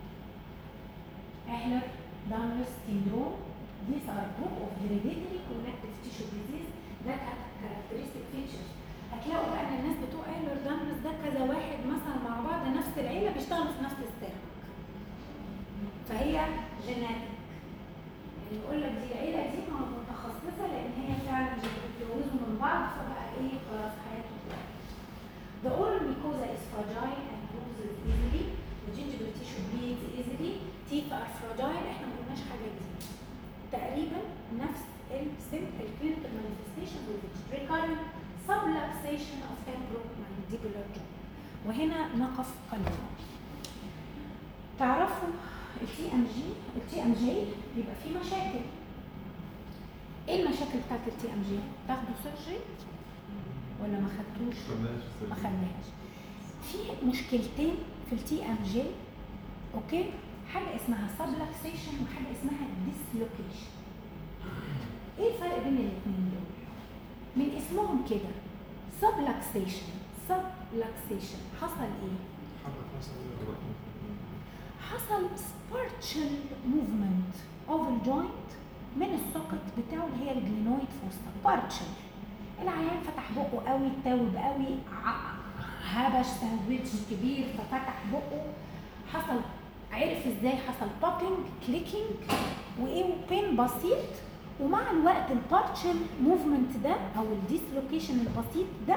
اهلر دانلس syndrome These are group of hereditary connective tissue disease that have characteristic features. هتلاقوا بقى ان الناس بتوع اهلر دانلس ده كذا واحد مثلا مع بعض نفس العيله بيشتغلوا في نفس السيرك. فهي جيناتيك. يعني يقول لك دي العيله دي متخصصه لان هي فعلا بيتجوزوا من بعض فبقى ايه خلاص حياتهم كده. The oral mucosa is fragile and bruises easily. The gingival tissue bleeds easily. Teeth are fragile. احنا ما قلناش حاجه جديده. تقريبا نفس السيمبل clinical manifestation with recurrent subluxation of temporomandibular joint. وهنا نقف قليلا تعرفوا التي ام جي التي ام جي بيبقى فيه مشاكل ايه المشاكل بتاعت التي ام جي تاخدوا سيرجري ولا ما خدتوش ما خدناهاش في مشكلتين في التي ام جي اوكي حاجه اسمها سبلكسيشن وحاجه اسمها ديسلوكيشن ايه الفرق بين الاثنين دول من اسمهم كده سبلكسيشن سبلكسيشن حصل ايه حرك مثلا حصل partial movement of الجوينت من السوكت بتاعه اللي هي الجلينويد فوسطا partial العيان فتح بقه قوي تاوب قوي ع- هبش ساندويتش كبير ففتح بقه حصل عرف ازاي حصل بوبينج كليكينج وايه بين بسيط ومع الوقت البارشل موفمنت ده او الديسلوكيشن البسيط ده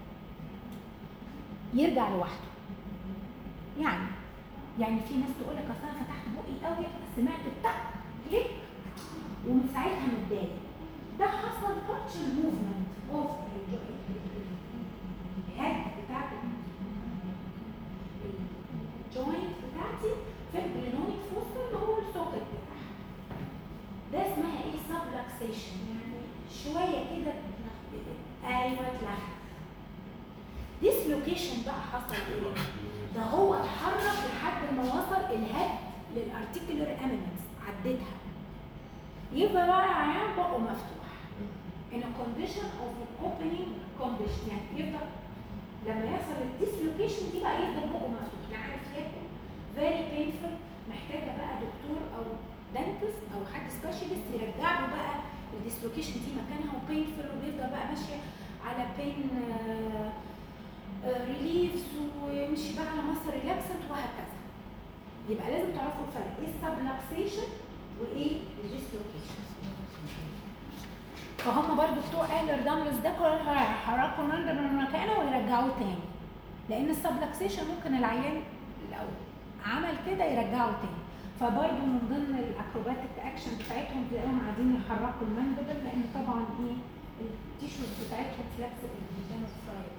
يرجع لوحده يعني يعني في ناس تقول لك اصل انا فتحت بقي قوي سمعت بتاع كليك ومن ساعتها متضايق ده حصل بارشل موفمنت اوف الهيد بتاعت الجوينت بتاعتي في البلينويد فوسطى اللي هو السوكت بتاعها ده اسمها ايه سبلكسيشن يعني شويه كده ايوه اتلحق ديسلوكيشن بقى حصل ايه ده هو اتحرك لحد ما وصل الهيد للارتيكولار اميننس عدتها يبقى بقى عيان بقه مفتوح in a condition of an opening condition يعني يفضل لما يحصل الديسلوكيشن دي بقى يفضل بقه مفتوح يعني عارف ياكل very painful محتاجه بقى دكتور او دنتست او حد سبيشالست يرجع له بقى الديسلوكيشن دي مكانها وبينفل وبيفضل بقى ماشيه على بين ريليفز ويمشي بقى على مصر ريلاكسنت وهكذا يبقى لازم تعرفوا الفرق ايه السبلكسيشن وايه الديسلوكيشن فهم برضو بتوع اهل داملس ده كل هيحركوا من مكانه ويرجعوه تاني لان السبلكسيشن ممكن العيان لو عمل كده يرجعه تاني فبرضو من ضمن الاكروباتيك اكشن بتاعتهم تلاقيهم قاعدين يحركوا المندبل لان طبعا ايه التيشوز بتاعتهم فلكسبل جدا وفرايبل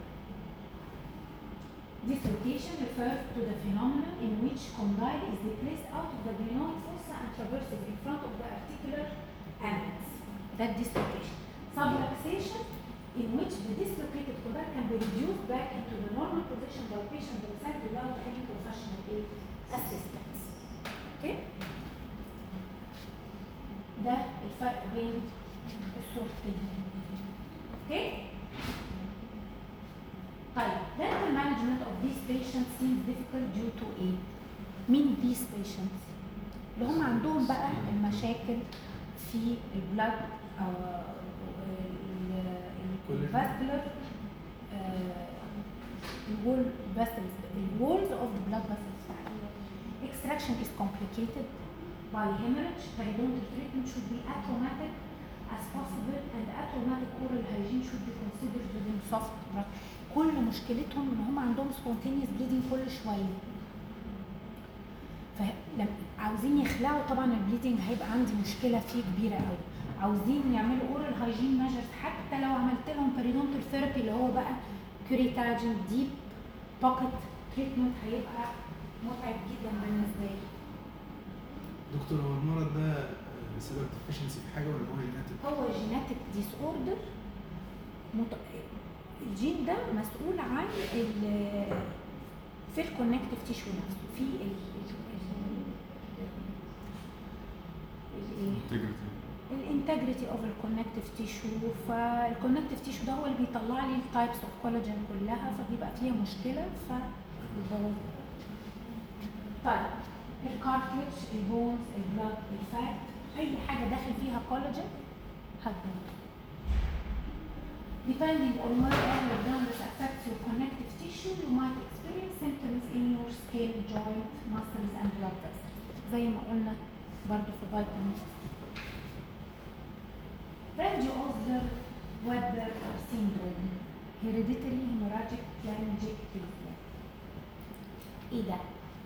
Dislocation refers to the phenomenon in which condyle is displaced out of the glenoid fossa and traverses in front of the articular ends. That dislocation. Subluxation, in which the dislocated condyle can be reduced back into the normal position by patient themselves without any professional aid assistance. Okay? ده الفرق بين الصورتين. Okay? طيب dental management of these patients seems difficult due to ايه؟ مين these patients؟ اللي هم عندهم بقى المشاكل في البلاد او الفاسكولار الوول vessels الوولز of the blood vessels extraction is complicated by hemorrhage periodontal treatment should be atraumatic as possible and atraumatic oral hygiene should be considered within soft brush كل مشكلتهم ان هم عندهم spontaneous bleeding كل شويه فلما عاوزين يخلعوا طبعا البليدنج هيبقى عندي مشكله فيه كبيره قوي عاوزين يعملوا اورال هايجين ميجرز حتى لو عملت لهم بريدونتال ثيرابي اللي هو بقى كوريتاجين ديب بوكيت تريتمنت هيبقى متعب جدا بالنسبه لي دكتور هو المرض ده آه، بسبب deficiency في حاجه ولا هو جيناتيك؟ هو جيناتيك ديس اوردر الجين ده مسؤول عن ال في الكونكتيف تيشو نفسه في ال ال- الايه integrity الانتجريتي اوف الكونكتيف تيشو فالكونكتيف تيشو ده هو اللي بيطلع لي التايبس اوف كولاجين كلها فبيبقى فيها مشكله فبيبوظ طيب الكارتلج البونز البلاد الفات اي حاجه داخل فيها كولاجين هتبوظ Depending on where any of them affects your connective tissue, you might experience symptoms in your skin, joint, muscles, and blood vessels. زي ما قلنا برضه في فيتامين Randy Osler Weber syndrome hereditary hemorrhagic telangiectasia ايه ده؟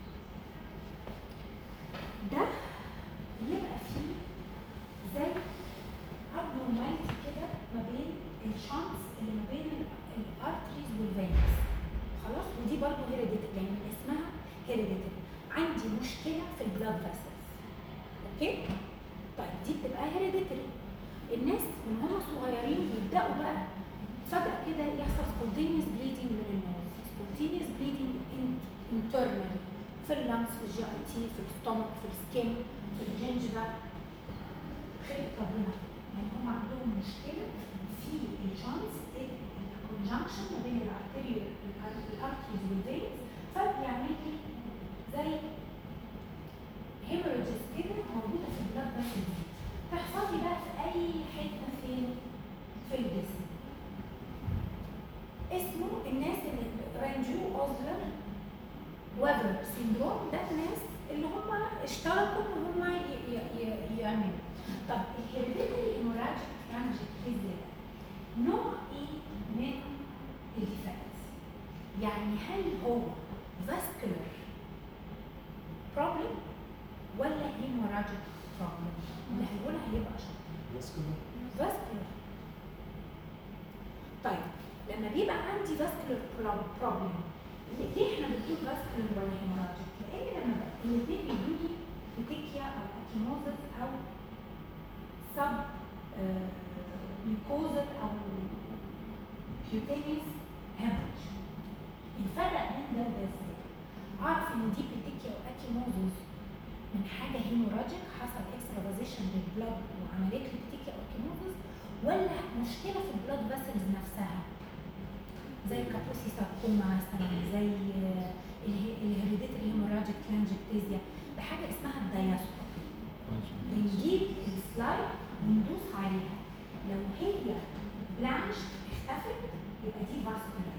ده يبقى فيه زي abnormality كده ما بين الشانس اللي ما بين الارتريز والفينز خلاص ودي برضو اوكي طيب دي بتبقى هيريديتري الناس من هم صغيرين يبداوا بقى فجاه كده يحصل spontaneous bleeding من النوز spontaneous bleeding in- internally في اللمس في الجي اي تي في الستومك في السكين في الجنجبه خلق ربنا يعني هم عندهم مشكله في الجونز الكونجنكشن ما بين الارتيريال الارتريز والفينز فبيعمل لي زي هيموريجز كده موجوده في البلاد فيسل تحصل لي بقى في اي حته فين في الجسم اسمه الناس اللي رانجو اوزلر ويفر سيندروم ده الناس اللي هم اشتركوا ان هم ي- ي- ي- يعملوا طب الهيريديتري هيموراجيك ترانجكتيزيا نوع ايه من الديفكتس يعني هل هو vascular problem ولا hemorrhagic problem اللي هيقولها هيبقى شاطر بس كده vascular طيب لما بيبقى عندي vascular pro- problem ليه احنا بنقول vascular ولا hemorrhagic؟ لان لما الاثنين بيجوا لي بتيكيا او اكيموزس او سب ميكوزس او cutaneous hemorrhage الفرق بين ده وده ازاي؟ اعرف ان دي بتيكيا او اكيموزس من حاجه هيموراجيك حصل اكسترافازيشن للبلاد وعملت لي بتيكيا او اكيموزس ولا مشكله في البلاد فاسلز نفسها زي كابوسي ساركوما مثلا زي الهيريديتري هيموراجيك لانجكتيزيا بحاجه اسمها الداياسكوبي بنجيب السلايد وندوس عليها لو هي بلانش اختفت يبقى دي فاسكولار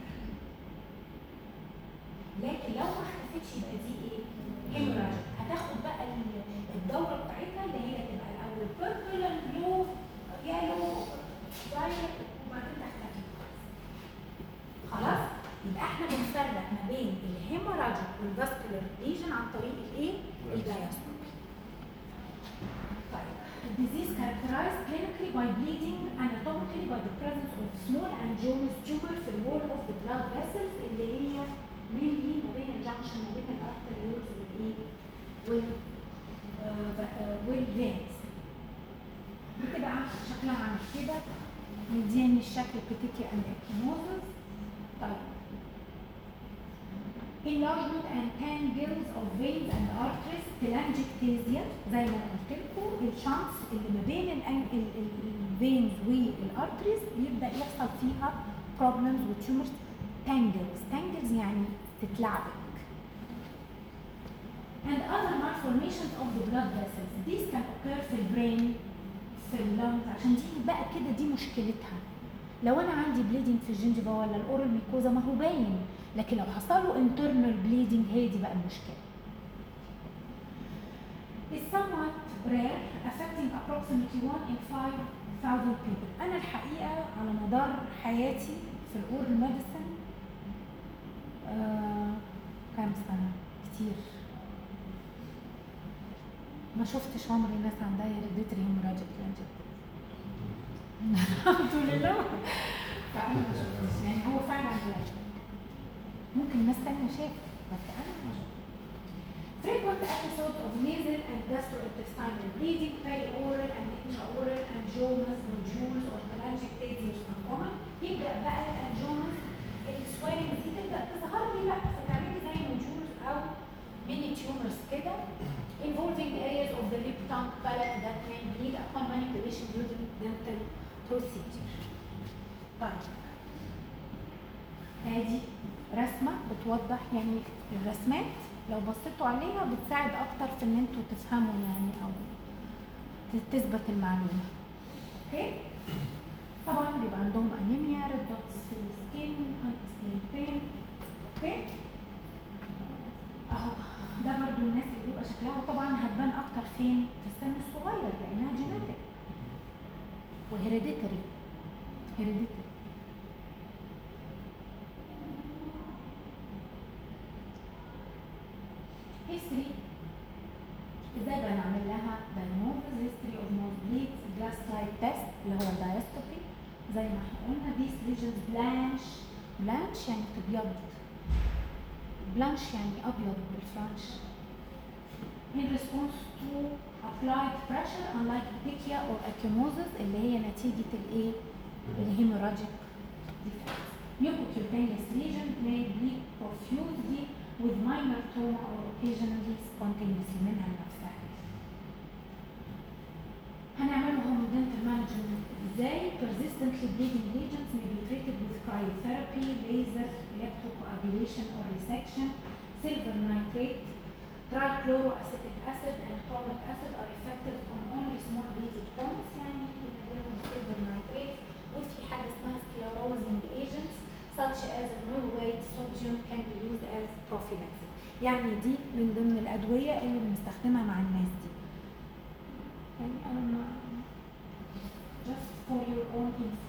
لكن لو ما اختفتش يبقى دي ايه؟ هيموراجيك هتاخد بقى ال- الدوره بتاعتها اللي هي تبقى الاول بيربل بلو يالو وايت وبعدين تختفي خلاص يبقى احنا بنفرق ما بين الهيموراجيك والفاسكولار ليجن عن طريق الايه؟ الداياسكوبي طيب The disease characterized clinically by bleeding anatomically by the presence of small angiomous tumor في الوول of the blood vessels اللي هي mainly ما بين الجنكشن ما بين الارتريولز والايه وال آه، والفينز بتبقى عاملة- شكلها عامل كده مدياني الشكل بتيكي اند اكيموزس طيب enlargement and tangles of veins and arteries telangiectasia زي ما أنا قلت لكم الشانس اللي ما بين الفينز والارتريز يبدا يحصل فيها problems وتيومرز tangles tangles يعني تتلعبك and other malformations of the blood vessels these can occur في البرين في اللنج عشان دي بقى كده دي مشكلتها لو انا عندي بليدنج في الجنجبه ولا الاورال ميكوزا ما هو باين لكن لو حصل له internal bleeding هي دي بقى المشكله is somewhat rare affecting approximately 1 in 5,000 people انا الحقيقه على مدار حياتي في الاورال ميديسن آه كام سنه كتير ما شفتش عمري ناس عندها هيريديتري هيموراجيك الحمد لله فانا ما شفتش يعني هو فعلا قليل ممكن ناس تانية شافت بس انا ما شفتش Frequent episodes of nasal and gastrointestinal bleeding, perioral and intraoral angiomas, nodules or telangiectasias are common. يبدأ بقى الانجوماس السويلنج دي تبدأ تظهر لي بقى فتعملي زي نودولز أو mini tumors كده involving areas of the lip, tongue, palate that may bleed upon manipulation during dental procedure. طيب ادي رسمه بتوضح يعني الرسمات لو بصيتوا عليها بتساعد اكتر في ان انتوا تفهموا يعني او ت- تثبت المعلومه اوكي طبعا بيبقى عندهم انيميا ريد دوتس في السكين سكين بين اوكي اهو ده برضو الناس اللي بيبقى شكلها طبعا هتبان اكتر فين في السن الصغير لانها جينيتك وهيريديتري هيريديتري history ازاي بقى نعمل لها diagnosis history of nosebleeds glass slide test اللي هو الدايستوبي زي ما احنا قلنا these lesions blanch blanch يعني تبيض blanch يعني ابيض بالفرنش in response to applied pressure unlike petechia or ecchymosis اللي هي نتيجة الايه؟ الهيموراجيك defects. Mucocutaneous lesion may bleed profusely with minor trauma or occasionally spontaneously منها لنفسها. هنعملهم dental management ازاي؟ Persistently bleeding lesions may be treated with cryotherapy, laser, electrocoagulation or resection. Silver nitrate, trichloroacetic acid and chromic acid are effective on only small bleeding points يعني بنعملهم silver nitrate وفي حاجة اسمها sclerosing agents such as Norway sodium can be used as prophylaxis. يعني دي من ضمن الأدوية اللي بنستخدمها مع الناس دي. يعني أنا ما just for your own info.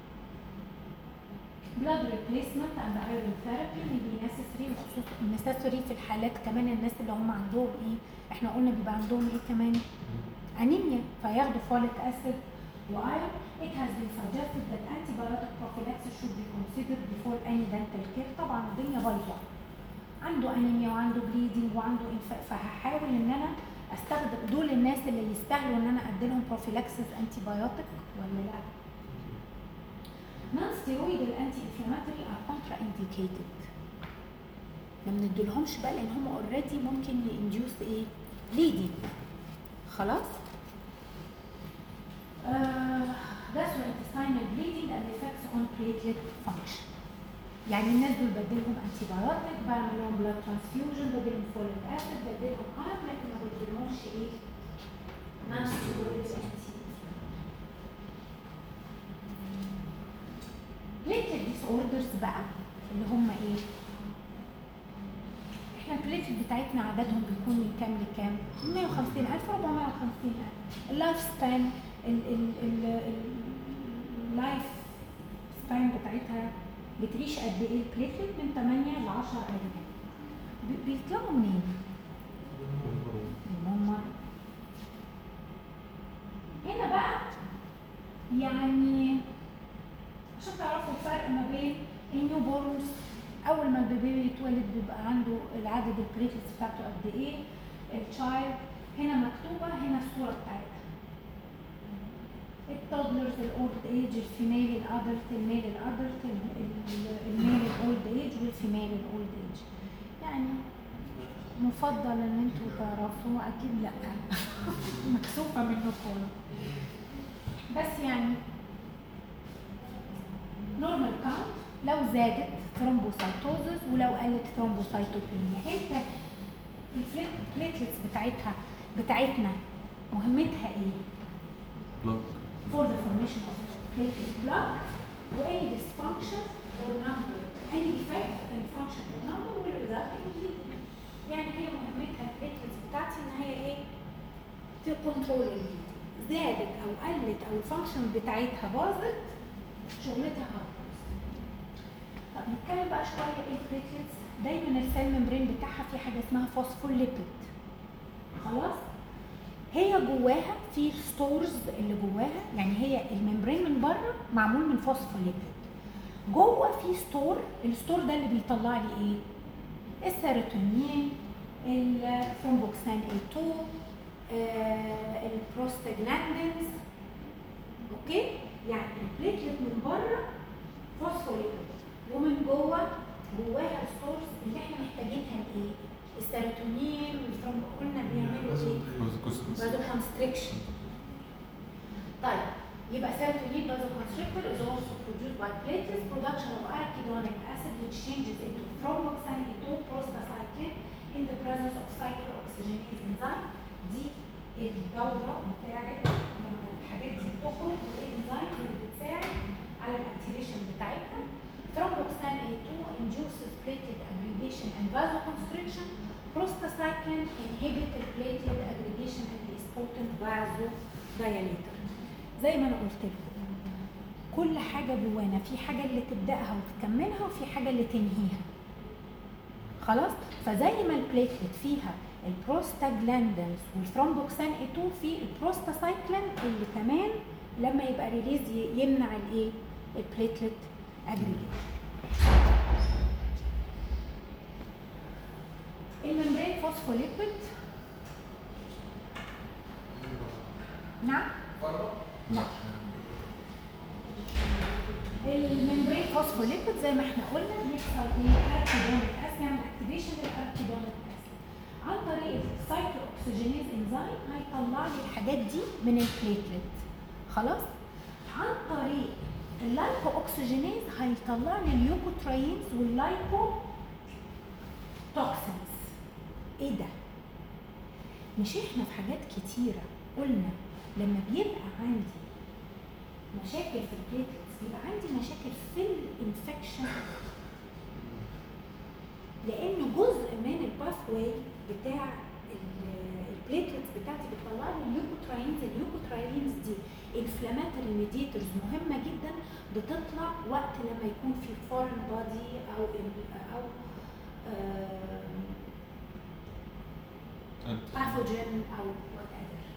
blood replacement and iron therapy may be necessary بخصوص necessary في الحالات كمان الناس اللي هم عندهم ايه احنا قلنا بيبقى عندهم ايه كمان انيميا فياخدوا فوليك اسيد وايرون it has been suggested that antibiotic prophylaxis should be considered before any dental care طبعا الدنيا بايظه عنده انيميا وعنده bleeding وعنده انف... فهحاول ان انا استخدم دول الناس اللي يستاهلوا ان انا ادي لهم prophylaxis antibiotic ولا لا non-steroidal anti-inflammatory are contraindicated ما بنديلهمش بقى لان هم اوريدي ممكن ينديوس ايه bleeding خلاص آه gastrointestinal bleeding and effects on platelet function يعني الناس دول بديلهم انتي بايوتيك بعمل لهم بلاد ترانسفيوجن بديلهم فوليك اسيد بديلهم ايرون لكن ما بديلهمش ايه non steroidal anti platelet disorders بقى اللي هم ايه؟ احنا البليتلت بتاعتنا عددهم بيكون من كام لكام؟ 150000 450000 اللايف سبان اللايف سبان بتاعتها بتعيش قد ايه البليتلت من 8 ل 10 ايام بي- بيطلعوا منين؟ من هم هنا بقى يعني عشان تعرفوا الفرق ما بين النيو بورنز اول ما البيبي يتولد بيبقى عنده العدد البليتلتس بتاعته قد ايه التشايلد هنا مكتوبه هنا الصوره بتاعتها التودلرز الاولد ايج الفيميل الادلت الميل الادلت الميل الاولد ايج والفيميل الاولد ايج يعني مفضل ان انتوا تعرفوا اكيد لا مكسوفه منكم بس يعني نورمال كاونت لو زادت ثرومبوسايتوزس ولو قلت ثرومبوسايتوبينيا انت البليتلتس بتاعتها بتاعتنا مهمتها ايه؟ بلوك for the formation of platelet block or any dysfunction or number any defect in function or number will result in bleeding يعني هي مهمتها البليتلتس بتاعتي ان هي ايه؟ تكنترول البليدنج زادت او قلت او الفانكشن بتاعتها باظت شغلتها هتبوظ طب نتكلم بقى شويه ايه البليتلتس دايما السيل ممبرين بتاعها في حاجه اسمها فوسفوليبيد خلاص هي جواها في ستورز اللي جواها يعني هي الممبرين من بره معمول من فوسفوليبيد جوه في ستور الستور ده اللي بيطلع لي ايه السيروتونين الثرومبوكسان A2 آه البروستاجلاندينز اوكي يعني البليتلت من بره فوسفوليبيد ومن جوه جواها الستورز اللي احنا محتاجينها لايه السيروتونين والثرومب قلنا بيعملوا ايه بازو كونستريكشن طيب يبقى serotonin vasoconstrictor is also produced by platelets production of arachidonic acid which changes into thromboxane into prostacyclin in the presence of cyclooxygenase enzyme دي الدورة بتاعت لما الحاجات دي بتخرج والانزيم اللي بتساعد على الاكتيفيشن بتاعتها thromboxane A2 induces platelet aggregation and vasoconstriction prostacyclin inhibit the platelet aggregation and is potent vasodilator زي ما انا قلت لكم كل حاجه جوانا في حاجه اللي تبداها وتكملها وفي حاجه اللي تنهيها خلاص فزي ما البليتلت فيها البروستاجلاندينز والثرومبوكسان A2 في البروستاسايكلين اللي كمان لما يبقى ريليز يمنع الايه البليتلت اجريجيشن الممبرين فوسفوليبيد نعم فرق لا الممبرين فوسفوليبيد زي ما احنا قلنا بيحصل ايه اركيدونيك اسيد يعمل اكتيفيشن للاركيدونيك اسيد عن طريق السايكلو اوكسجينيز انزيم هيطلع لي الحاجات دي من البليتلت خلاص عن طريق اللايكو اوكسجينيز هيطلع لي اليوكوتراينز واللايكو توكسينز ايه ده مش احنا في حاجات كتيره قلنا لما بيبقى عندي مشاكل في البليتلتس بيبقى عندي مشاكل في الانفكشن لان جزء من الباث واي بتاع البليتلتس بتاعتي بتطلع لي اليوكوتراينز اليوكوتراينز دي انفلاماتوري ميديتورز مهمه جدا بتطلع وقت لما يكون في فورن بادي او او باثوجين او وات ايفر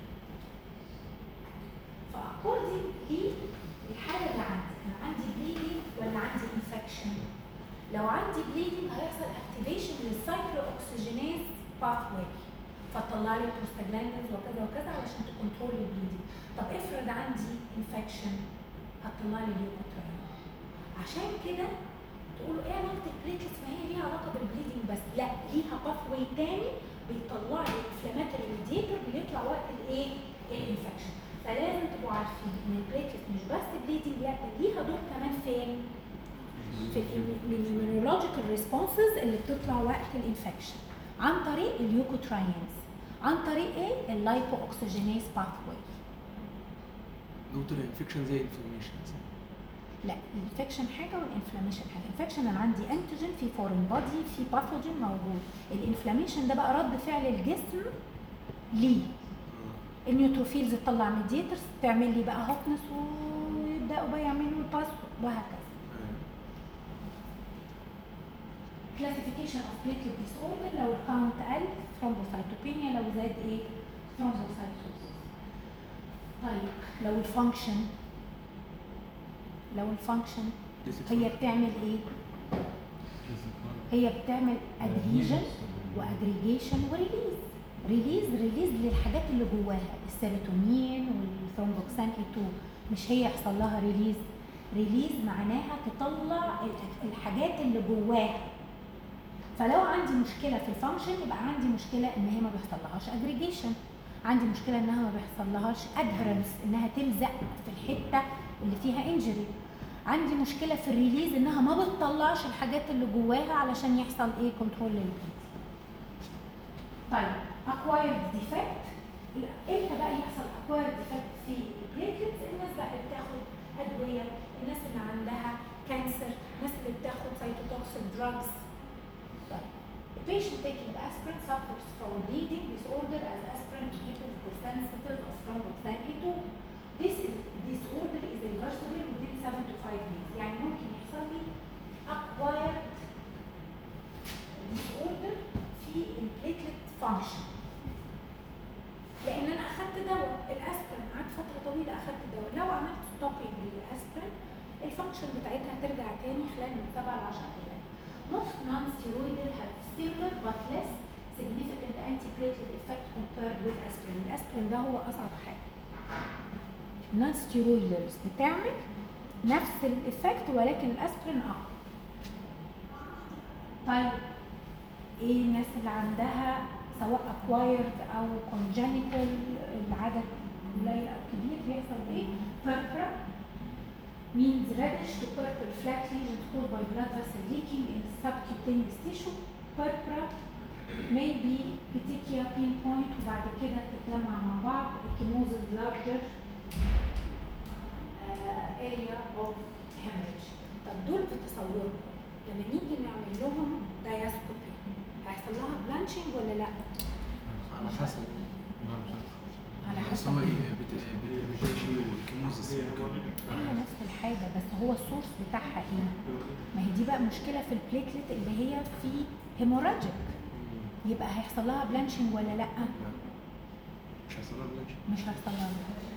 فاكوردنج للحاله اللي عندي انا عندي بليدنج ولا عندي انفكشن لو عندي بليدنج هيحصل اكتيفيشن للسايكلو اوكسجينيز باثواي فتطلع لي بروستاجلاندز وكذا وكذا علشان تكنترول البليدنج طب افرض عندي انفكشن هتطلع لي ليوكوتراين عشان كده تقولوا ايه علاقه البليتلتس ما هي ليها علاقه بالبليدنج بس لا ليها باثواي تاني بيطلع لي انفلاماتوري ميديتور بيطلع وقت الايه الانفكشن فلازم تبقوا عارفين ان البليتلت مش بس بليدنج لا ده ليها دور كمان فين في الاميونولوجيكال ريسبونسز اللي بتطلع وقت الانفكشن عن طريق اليوكوتراينز عن طريق ايه اللايبو اوكسجينيز باثواي دكتور انفكشن زي انفلاميشن لا الانفكشن حاجه والانفلاميشن حاجه الانفكشن انا عندي انتيجين في فورين بادي في باثوجين موجود الانفلاميشن ده بقى رد فعل الجسم ليه النيوتروفيلز تطلع ميديترز تعمل لي بقى هوتنس ويبداوا بقى يعملوا الباس وهكذا كلاسيفيكيشن اوف بليتلت ديس اوردر لو الكاونت قل ثرومبوسايتوبينيا لو زاد ايه ثرومبوسايتوسيس طيب لو الفانكشن لو الفانكشن هي بتعمل ايه هي بتعمل ادهيجن واجريجيشن وريليز ريليز ريليز للحاجات اللي جواها السيروتونين والثرومبوكسان اي 2 مش هي يحصل لها ريليز ريليز معناها تطلع الحاجات اللي جواها فلو عندي مشكله في الفانكشن يبقى عندي مشكله ان هي ما بيحصلهاش اجريجيشن عندي مشكله انها ما بيحصلهاش ادهرنس انها تلزق في الحته اللي فيها انجري عندي مشكله في الريليز انها ما بتطلعش الحاجات اللي جواها علشان يحصل ايه كنترول للبليد طيب اكوايرد ديفكت امتى بقى يحصل اكوايرد ديفكت في البليتلتس الناس بقى اللي بتاخد ادويه الناس اللي عندها كانسر الناس اللي بتاخد سايتوتوكسيك دراجز طيب The patient taking aspirin suffers from bleeding disorder as aspirin inhibits the sensitive of thromboxane A2. This is disorder is reversible within 7 to 5 days. يعني ممكن يحصل لي acquired disorder في البليتلت function. لان انا اخدت دواء الاسبرين قعدت فتره طويله اخدت دواء لو عملت ستوبينج للاسبرين الفانكشن بتاعتها هترجع تاني خلال من 7 ل 10 ايام. Most non-steroidal have similar but less significant anti-platelet effect compared with aspirin. الاسبرين ده هو اصعب حاجه. non steroidals بتعمل نفس الايفكت ولكن الاسبرين اقوى. طيب ايه الناس اللي عندها سواء acquired او congenital العدد قليل او كبير بيحصل ايه؟ purpura means reddish to purple flat lesions caused by blood vessel leaking in subcutaneous tissue. Purpura may be petechia pinpoint وبعد كده تتجمع مع بعض ecchymosis larger uh, area of hemorrhage. طب دول في تصوركم لما نيجي نعمل لهم diastrophy هيحصل لها بلانشنج ولا لا؟ على حسب على بس حسب هو ايه بتمشي والكيموزيس هي نفس الحاجة بس هو السورس بتاعها ايه؟ ما هي دي بقى مشكلة في البليتلت اللي هي في هيموراجيك يبقى هيحصل لها بلانشنج ولا لا؟ مش هيحصل لها بلانش مش هيحصل لها بلانشنج.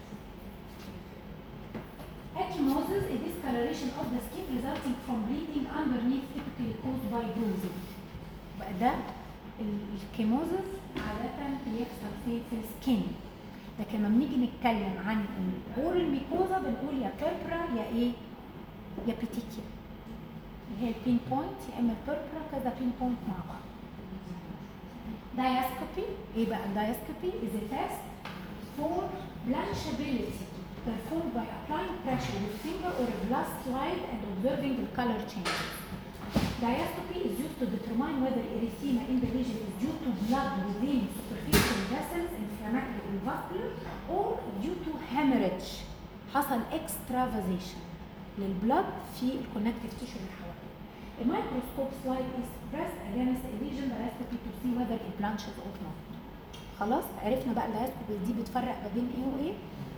Ecchymosis is discoloration of the skin resulting from bleeding underneath typically caused by bruising. بقى ده الكيموزس عادة بيحصل فين في السكين. لكن لما بنيجي نتكلم عن الاورال ميكوزا بنقول يا بيربرا يا ايه يا بيتيكيا اللي هي البين بوينت يا اما البيربرا كذا بين بوينت مع بعض diascopy ايه بقى diascopy is a test for blanchability performed by applying pressure with finger or a glass slide and observing the color changes. Diastrophy is used to determine whether erythema in the lesion is due to blood within superficial vessels, inflammatory or vascular, or due to hemorrhage. حصل extravasation للبلد في الكونكتيف تيشو اللي حواليه. A microscope slide is pressed against a lesion diastrophy to see whether it blanches or not. خلاص عرفنا بقى الدايستروفي دي بتفرق ما بين ايه وايه؟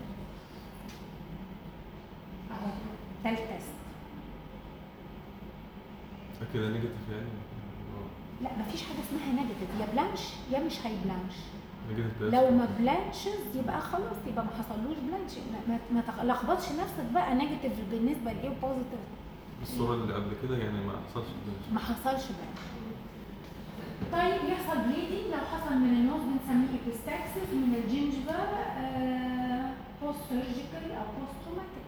اهو تالت تيست كده نيجاتيف يعني لا مفيش حاجه اسمها نيجاتيف يا بلانش يا مش هيبلانش نيجاتيف لو ما بلانشز يبقى خلاص يبقى ما حصلوش بلانش ما- ما ما تلخبطش نفسك بقى نيجاتيف بالنسبه لايه وبوزيتيف الصورة اللي قبل كده يعني ما حصلش بلانش ما حصلش بلانش طيب يحصل بليدنج لو حصل من النوز بنسميه ايبيستاكسس من الجنجفا بوست سيرجيكال او بوست تروماتيك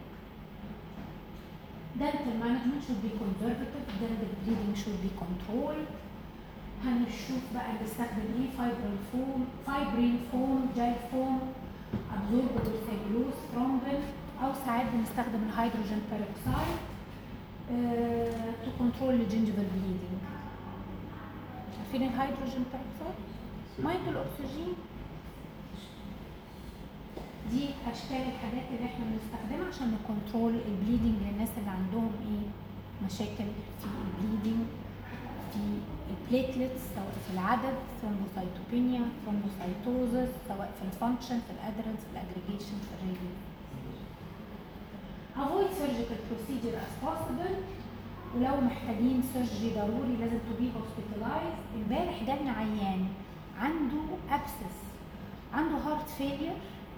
dental management should be conservative dental bleeding should be controlled هنشوف بقى بنستخدم ايه فايبرين فوم فايبرين فوم جيل فوم ابزوربل سيلولوز ثرومبين او ساعات بنستخدم الهيدروجين بيروكسيد تو كنترول الجنجفال بليدنج عارفين الهيدروجين بيروكسيد ميه الاكسجين دي اشكال الحاجات اللي احنا بنستخدمها عشان نكنترول البليدنج للناس اللي عندهم ايه مشاكل في البليدنج في البليتلتس سواء في العدد ثرومبوسايتوبينيا ثرومبوسايتوزس سواء في الفانكشن في الادرنس في الاجريجيشن في الريديو avoid surgical procedure as possible ولو محتاجين سيرجري ضروري لازم to be hospitalized امبارح جالنا عيان عنده abscess عنده هارت فيلير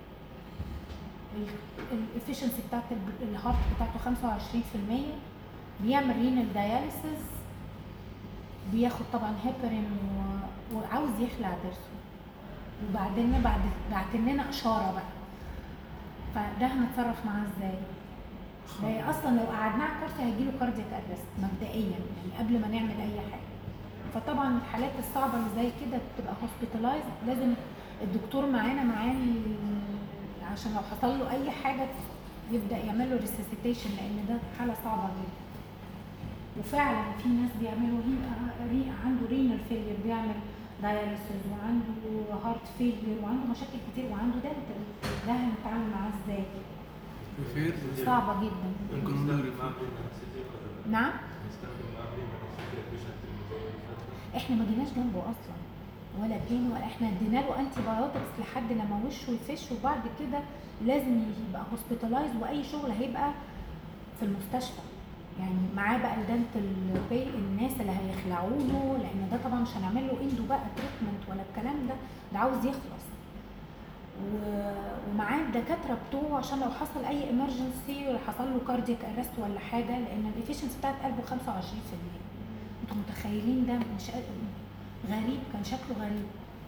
الافشنسي بتاعت ال- الهارت بتاعته 25% بيعمل رينال داياليسيس بياخد طبعا هيبرين و... وعاوز يخلع ضرسه وبعدين بعد بعت لنا اشاره بقى فده هنتصرف معاه ازاي؟ ده اصلا لو قعدناه على الكرسي هيجيله كاردياك ارست مبدئيا يعني قبل ما نعمل اي حاجه فطبعا الحالات الصعبه اللي زي كده بتبقى هوسبيتالايز لازم الدكتور معانا معاه ال- عشان لو حصل له اي حاجه يبدا يعمل له ريسيسيتيشن لان ده حاله صعبه جدا وفعلا في ناس بيعملوا هي ري- عنده رينال فيلير بيعمل داياليسيس وعنده هارت فيلير وعنده مشاكل كتير وعنده دنتال ده هنتعامل معاه ازاي؟ ريفير صعبه جدا ممكن نستخدم نقول معاه ريفير بريمانسيتي ولا لا؟ نعم نستخدم معاه بريمانسيتي البيشنت اللي احنا ما جيناش جنبه اصلا ولا جينا ولا احنا ادينا له انتي بايوتكس لحد لما وشه يفش وبعد كده لازم يبقى هوسبيتالايز واي شغل هيبقى في المستشفى يعني معاه بقى الدنتال باي الناس اللي هيخلعوا له لان ده طبعا مش هنعمل له اندو بقى تريتمنت ولا الكلام ده ده عاوز يخلص و- ومعاه الدكاتره بتوعه عشان لو حصل اي امرجنسي ولا حصل له كاردياك ارست ولا حاجه لان الافيشنسي بتاعت قلبه 25% انتوا متخيلين ده مش غريب كان شكله غريب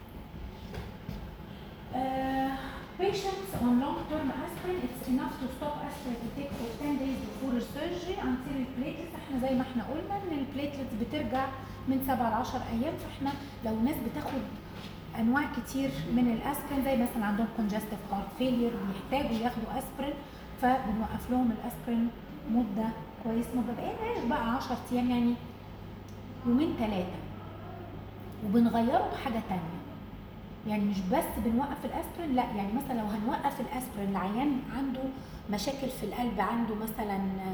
uh, patients on long-term aspirin it's enough to stop aspirin to take for 10 days before surgery until البليتلت احنا زي ما احنا قلنا ان البليتلت بترجع من 7 ل 10 ايام فاحنا لو ناس بتاخد انواع كتير من الاسبرين زي مثلا عندهم congestive heart failure بيحتاجوا ياخدوا اسبرين فبنوقف لهم الاسبرين مده كويس ما بقيناش بقى 10 ايام يعني يومين ثلاثه وبنغيره بحاجه تانية يعني مش بس بنوقف الاسبرين لا يعني مثلا لو هنوقف الاسبرين لعيان عنده مشاكل في القلب عنده مثلا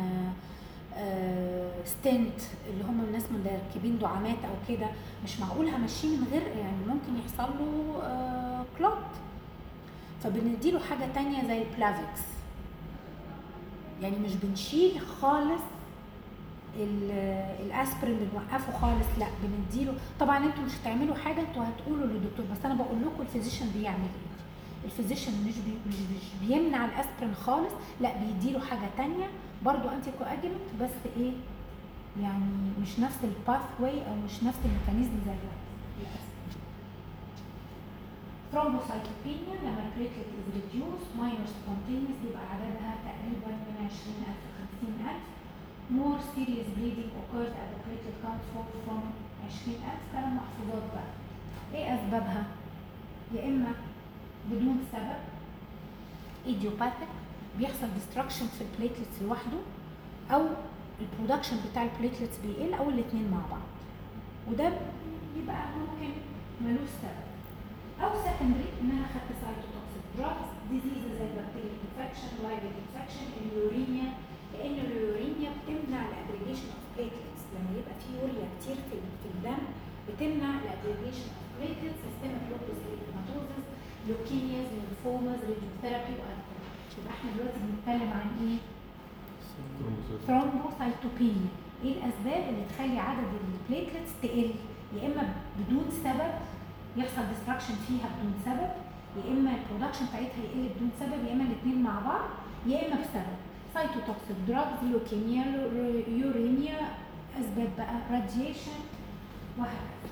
ستنت اللي هم الناس مركبين دعامات او كده مش معقول همشيه من غير يعني ممكن يحصل له كلوت فبنديله حاجه تانية زي البلافكس يعني مش بنشيل خالص ال- الاسبرين بنوقفه خالص لا بنديله طبعا انتوا مش هتعملوا حاجه انتوا هتقولوا للدكتور بس انا بقول لكم الفيزيشن بيعمل ايه الفيزيشن مش بي مش مش بيمنع الاسبرين خالص لا بيديله حاجه تانية برضو انتي كواجلنت بس ايه يعني مش نفس الباث واي او مش نفس الميكانيزم زي الاسبرين ثرومبوسايتوبينيا لما البليتلت از minor spontaneous بيبقى عددها تقريبا من 20000 ل 50000 more serious bleeding occurs at the platelet count fall from 20000 كلام محفوظات بقى ايه اسبابها؟ يا اما بدون سبب idiopathic بيحصل destruction في البليتلتس لوحده او البرودكشن بتاع البليتلتس بيقل او الاثنين مع بعض وده بيبقى ممكن ملوش سبب او secondary ان انا خدت cytotoxic drugs diseases زي bacterial infection viral infection اليورينيا لان اليورينيا بتمنع الاجريجيشن اوف platelets لما يبقى في يوريا كتير في في الدم بتمنع الاجريجيشن اوف platelets systemic lupus erythematosus leukemias lymphomas radiotherapy والكول يبقى احنا دلوقتي بنتكلم عن ايه؟ ثرومبوسايتوبينيا ايه الاسباب اللي تخلي عدد البليتلتس تقل يا اما بدون سبب يحصل ديستراكشن فيها بدون سبب يا اما البرودكشن بتاعتها يقل بدون سبب يا اما الاثنين مع بعض يا اما بسبب سايتوتوكسيك دراجز لوكيميا يورينيا اسباب بقى راديشن وهكذا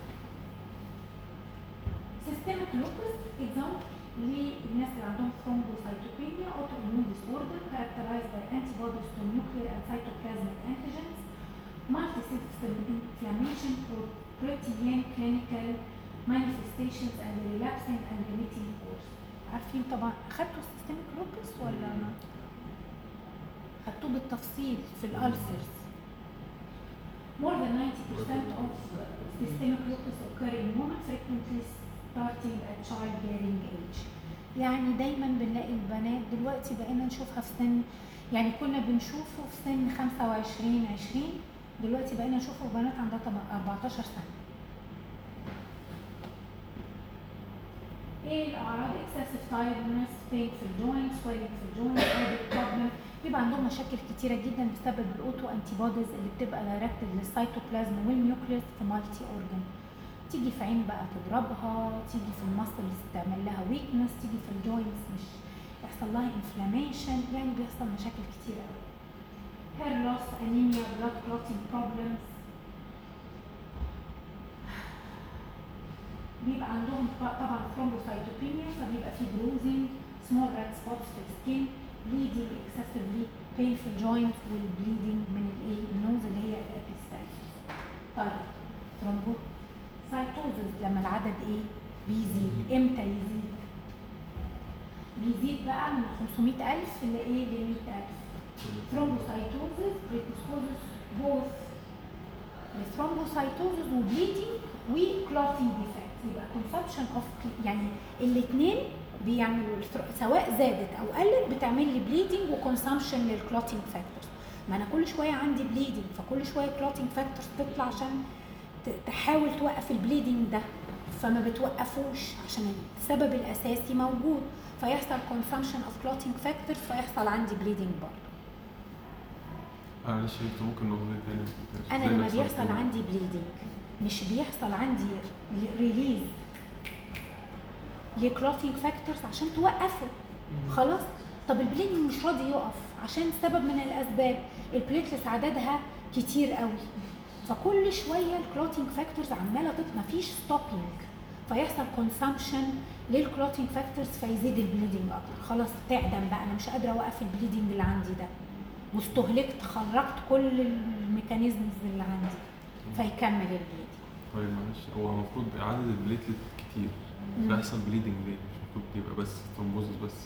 سيستميك لوبس اكزامبل للناس اللي عندهم thrombocytopenia autoimmune disorder characterized by antibodies to nuclear and cytoplasmic antigens multisystem inflammation or protein clinical manifestations and relapsing and remitting course عارفين طبعا خدتوا systemic lupus ولا ما؟ خدتوه بالتفصيل في الألسرز More than 90% of systemic lupus occur in women frequently starting at childbearing age. يعني دايما بنلاقي البنات دلوقتي بقينا نشوفها في سن يعني كنا بنشوفه في سن 25 20 دلوقتي بقينا نشوفه في بنات عندها تم- 14 سنة. ايه الاعراض excessive tiredness pain في الجوينت swelling في الجوينت headache problem بيبقى عندهم مشاكل كتيرة جدا بسبب الاوتو انتي بوديز اللي بتبقى دايركتد للسيتوبلازم والنيوكليوس في مالتي اورجان تيجي في عين بقى تضربها تيجي في المسلز تعمل لها ويكنس تيجي في الجوينتس مش يحصل لها انفلاميشن يعني بيحصل مشاكل كتير قوي hair loss anemia blood clotting problems بيبقى عندهم ط- طبعا thrombocytopenia فبيبقى في bruising small red spots في السكين bleeding excessively painful joints والبليدنج من الايه النوز اللي هي الابيستاليس طيب ثرومبوسايتوزز لما العدد ايه بيزيد امتى يزيد بيزيد بقى من 500000 لايه ل 100000 thrombocytosis predisposed both thrombocytosis وبليدنج وكلوتينج ديفكت يبقى consumption of يعني الاثنين بيعملوا الثر- سواء زادت او قلت بتعمل لي بليدنج وكونسامشن للكلوتينج فاكتورز ما انا كل شويه عندي بليدنج فكل شويه كلوتينج فاكتورز تطلع عشان ت- تحاول توقف البليدنج ده فما بتوقفوش عشان السبب الاساسي موجود فيحصل consumption of clotting factors فيحصل عندي bleeding برضه معلش انت ممكن نقول تاني انا ازاي لما بيحصل بيحصل كده؟ عندي بليدنج مش بيحصل عندي ريليز لكلوتينج فاكتورز عشان توقفه خلاص طب البليدنج مش راضي يقف عشان سبب من الاسباب البليتلس عددها كتير قوي فكل شويه الكلوتينج فاكتورز عماله تطلع مفيش ستوبينج فيحصل كونسامشن للكلوتينج فاكتورز فيزيد البليدنج اكتر خلاص تعدم بقى انا مش قادره اوقف البليدنج اللي عندي ده واستهلكت خرجت كل الميكانيزمز اللي عندي فيكمل البليدنج طيب معلش هو المفروض عدد البليتلت كتير مم. بيحصل بليدنج ليه؟ مش المفروض يبقى بس ترومبوزس بس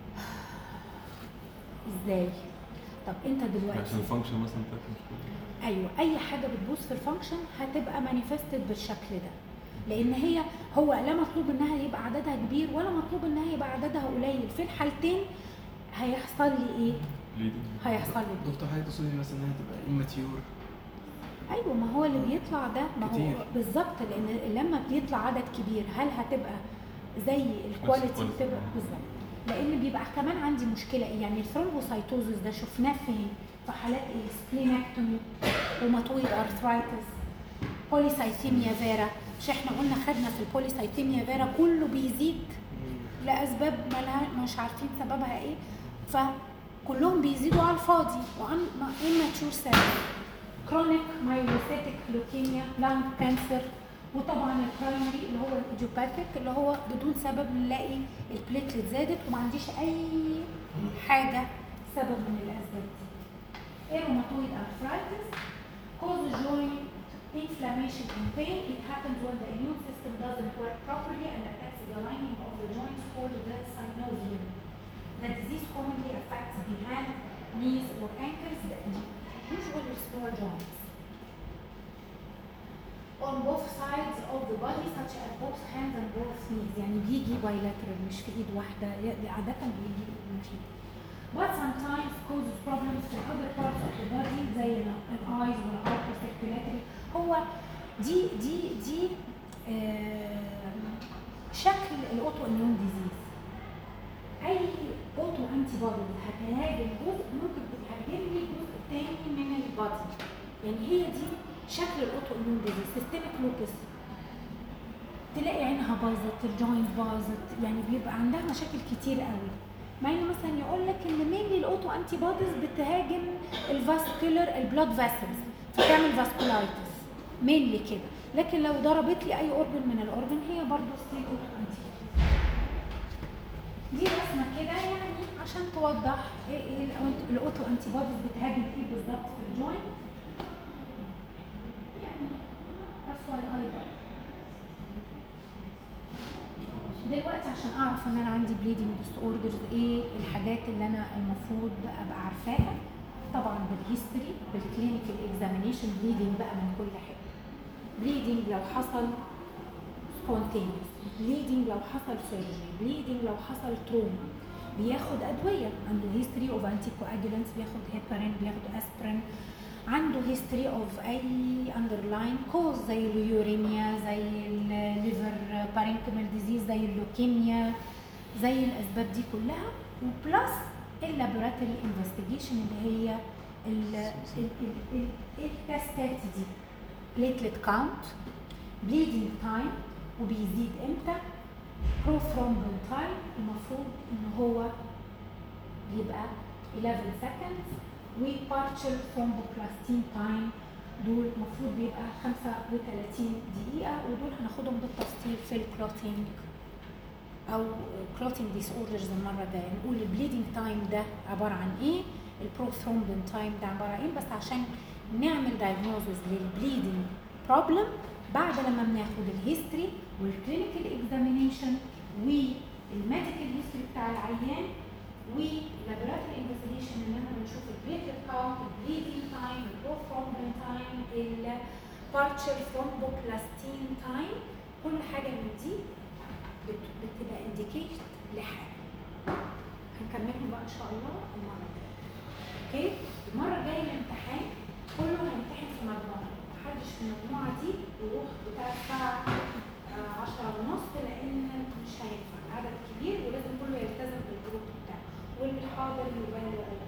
ازاي طب انت عشان دلوقتي الفانكشن مثلا بتاعتها مش كويس ايوه اي حاجه بتبوظ في الفانكشن هتبقى مانيفستد بالشكل ده لان هي هو لا مطلوب انها يبقى عددها كبير ولا مطلوب انها يبقى عددها قليل في الحالتين هيحصل لي ايه بليدنج هيحصل لي دكتور حضرتك تقصدي مثلا انها تبقى immature ايوه ما هو اللي بيطلع ده ما هو كتير. بالظبط لان لما بيطلع عدد كبير هل هتبقى زي الكواليتي الكواليتي. بتبقى بالظبط لان بيبقى كمان عندي مشكله ايه يعني الثرومبوسايتوزس ده شفناه فين في حالات ايه سبلينكتومي روماتويد ارثرايتس بوليسايثيميا فيرا مش احنا قلنا خدنا في البوليسايثيميا فيرا كله بيزيد لاسباب مالها مش عارفين سببها ايه فكلهم بيزيدوا على الفاضي وعن immature cell chronic myelocytic leukemia lung cancer وطبعا البرايمري اللي هو الايديوباثيك اللي هو بدون سبب نلاقي البليتلت زادت وما عنديش اي حاجه سبب من الاسباب دي. Rheumatoid arthritis causes joint inflammation and pain. It happens when the immune system doesn't work properly and affects the lining of the joints called the synovium. The disease commonly affects the hand, knees, or ankles, the usually small joints. On both sides of the body such as both hands and both knees يعني بيجي bilateral مش في ايد واحدة ي- عادة بيجي من في But sometimes causes problems for other parts of the body زي ال- الeyes والupper circulatory هو دي دي دي آه، شكل الاوتو اميون ديزيز اي اوتو انتي بودي هتهاجم جزء ممكن تهاجم لي جزء تاني من البادي يعني هي دي شكل الاوتو اميون ديزيز سيستميك لوبس تلاقي عينها باظت الجوينت باظت يعني بيبقى عندها مشاكل كتير قوي مع انه مثلا يقول لك ان مينلي الاوتو انتي بوديز بتهاجم الفاسكولار البلاد فاسلز فتعمل فاسكولايتس مينلي كده لكن لو ضربت لي اي اورجن من الاورجن هي برضه ستيل اوتو انتي دي رسمه كده يعني عشان توضح ايه ايه الأوت- الاوتو انتي بوديز بتهاجم ايه بالظبط في الجوينت يعني رفع الايضا دلوقتي عشان اعرف ان انا عندي بليدنج ديس اوردرز ايه الحاجات اللي انا المفروض ابقى عارفاها طبعا بالهيستوري بالكلينيكال اكزامينيشن بليدنج بقى من كل حاجه بليدنج لو حصل سبونتينيوس بليدنج لو حصل سيرجري بليدنج لو حصل تروما بياخد ادويه عنده هيستوري اوف انتي كواجولانتس بياخد هيبارين بياخد اسبرين عنده هيستوري اوف اي اندرلاين كوز زي اليوريميا زي الليفر بارينكيمال ديزيز زي اللوكيميا زي الاسباب دي كلها وبلس اللابوراتوري انفستيجيشن اللي هي ال- ال- ال- ال- التستات دي بليتلت كاونت بليدنج تايم وبيزيد امتى بروثرومبين تايم المفروض ان هو يبقى 11 seconds وبارشل ثرومبوبلاستين تايم دول المفروض بيبقى 35 دقيقة ودول هناخدهم بالتفصيل في الكلوتينج او كلوتينج ديس اوردرز المرة الجاية نقول البليدنج تايم ده عبارة عن ايه البروثرومبين تايم ده عبارة عن ايه بس عشان نعمل دايجنوزز للبليدنج بروبلم بعد لما بناخد الهيستوري والكلينيكال اكزامينيشن والميديكال هيستوري بتاع العيان واللابوراتوري انفستيجيشن ان احنا بنشوف البليتلت كاونت البليدنج تايم البروثرومبين تايم البارشل ثرومبوبلاستين تايم كل حاجه من دي بت- بتبقى انديكيت لحاجه هنكملهم بقى ان شاء الله المره الجايه اوكي المره الجايه الامتحان كله هيمتحن في مجموعه محدش في المجموعه دي يروح بتاع الساعه آه، عشرة ونص لان مش هينفع عدد كبير ولازم كله يلتزم بالجروب بتاعه واللي حاضر يبالغ